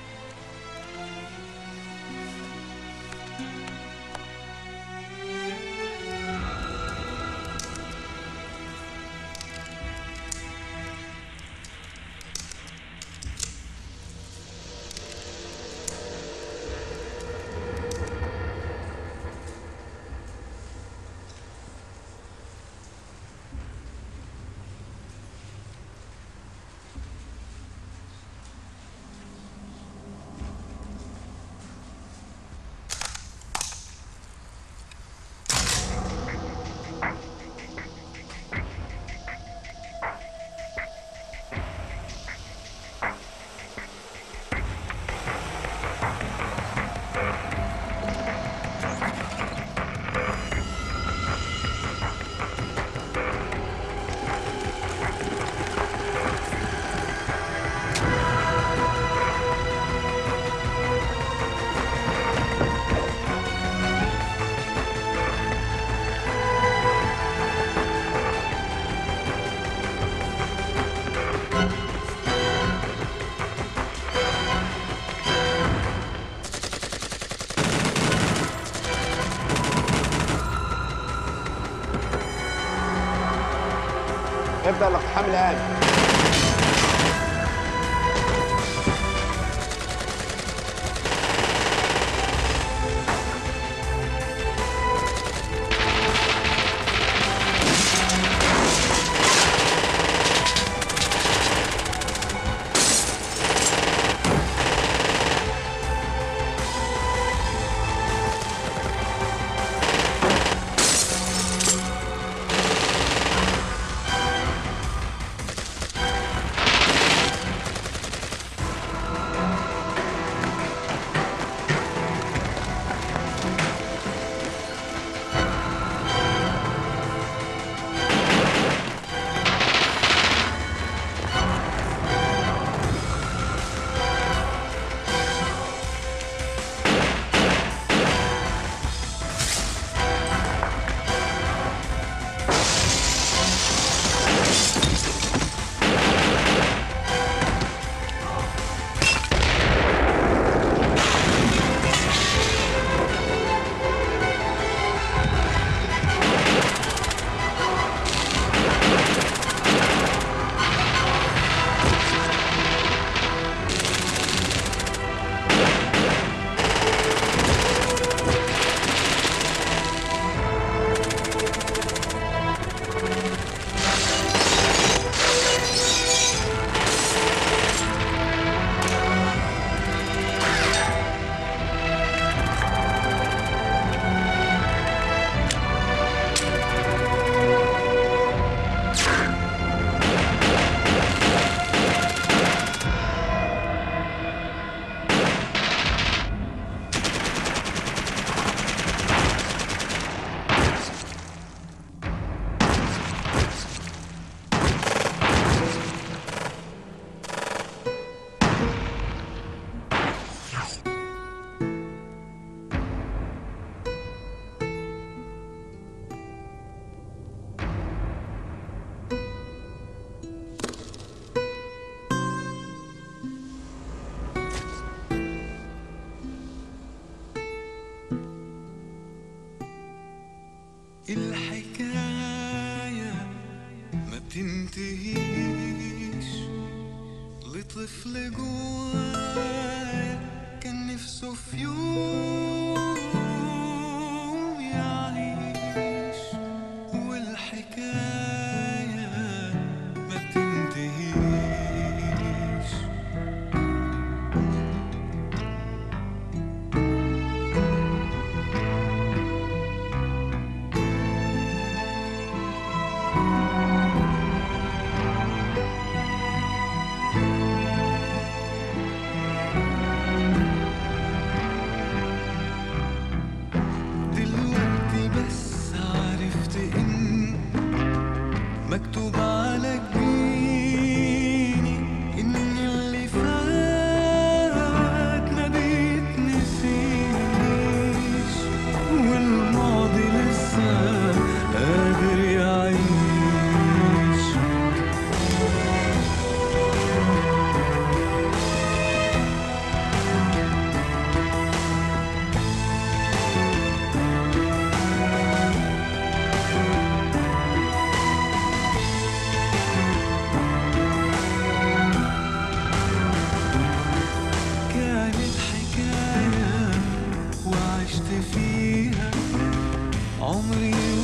ابدا الاقتحام الان بتنتهيش لطفل جوايا كان نفسه في يوم يعيش والحكاية ما بتنتهيش دلوقتي بس عرفت ان مكتوب على جبيني ان اللي فات ما بيتنسيش والماضي لسه قادر يعيش كانت حكاية وعشت فيها عمري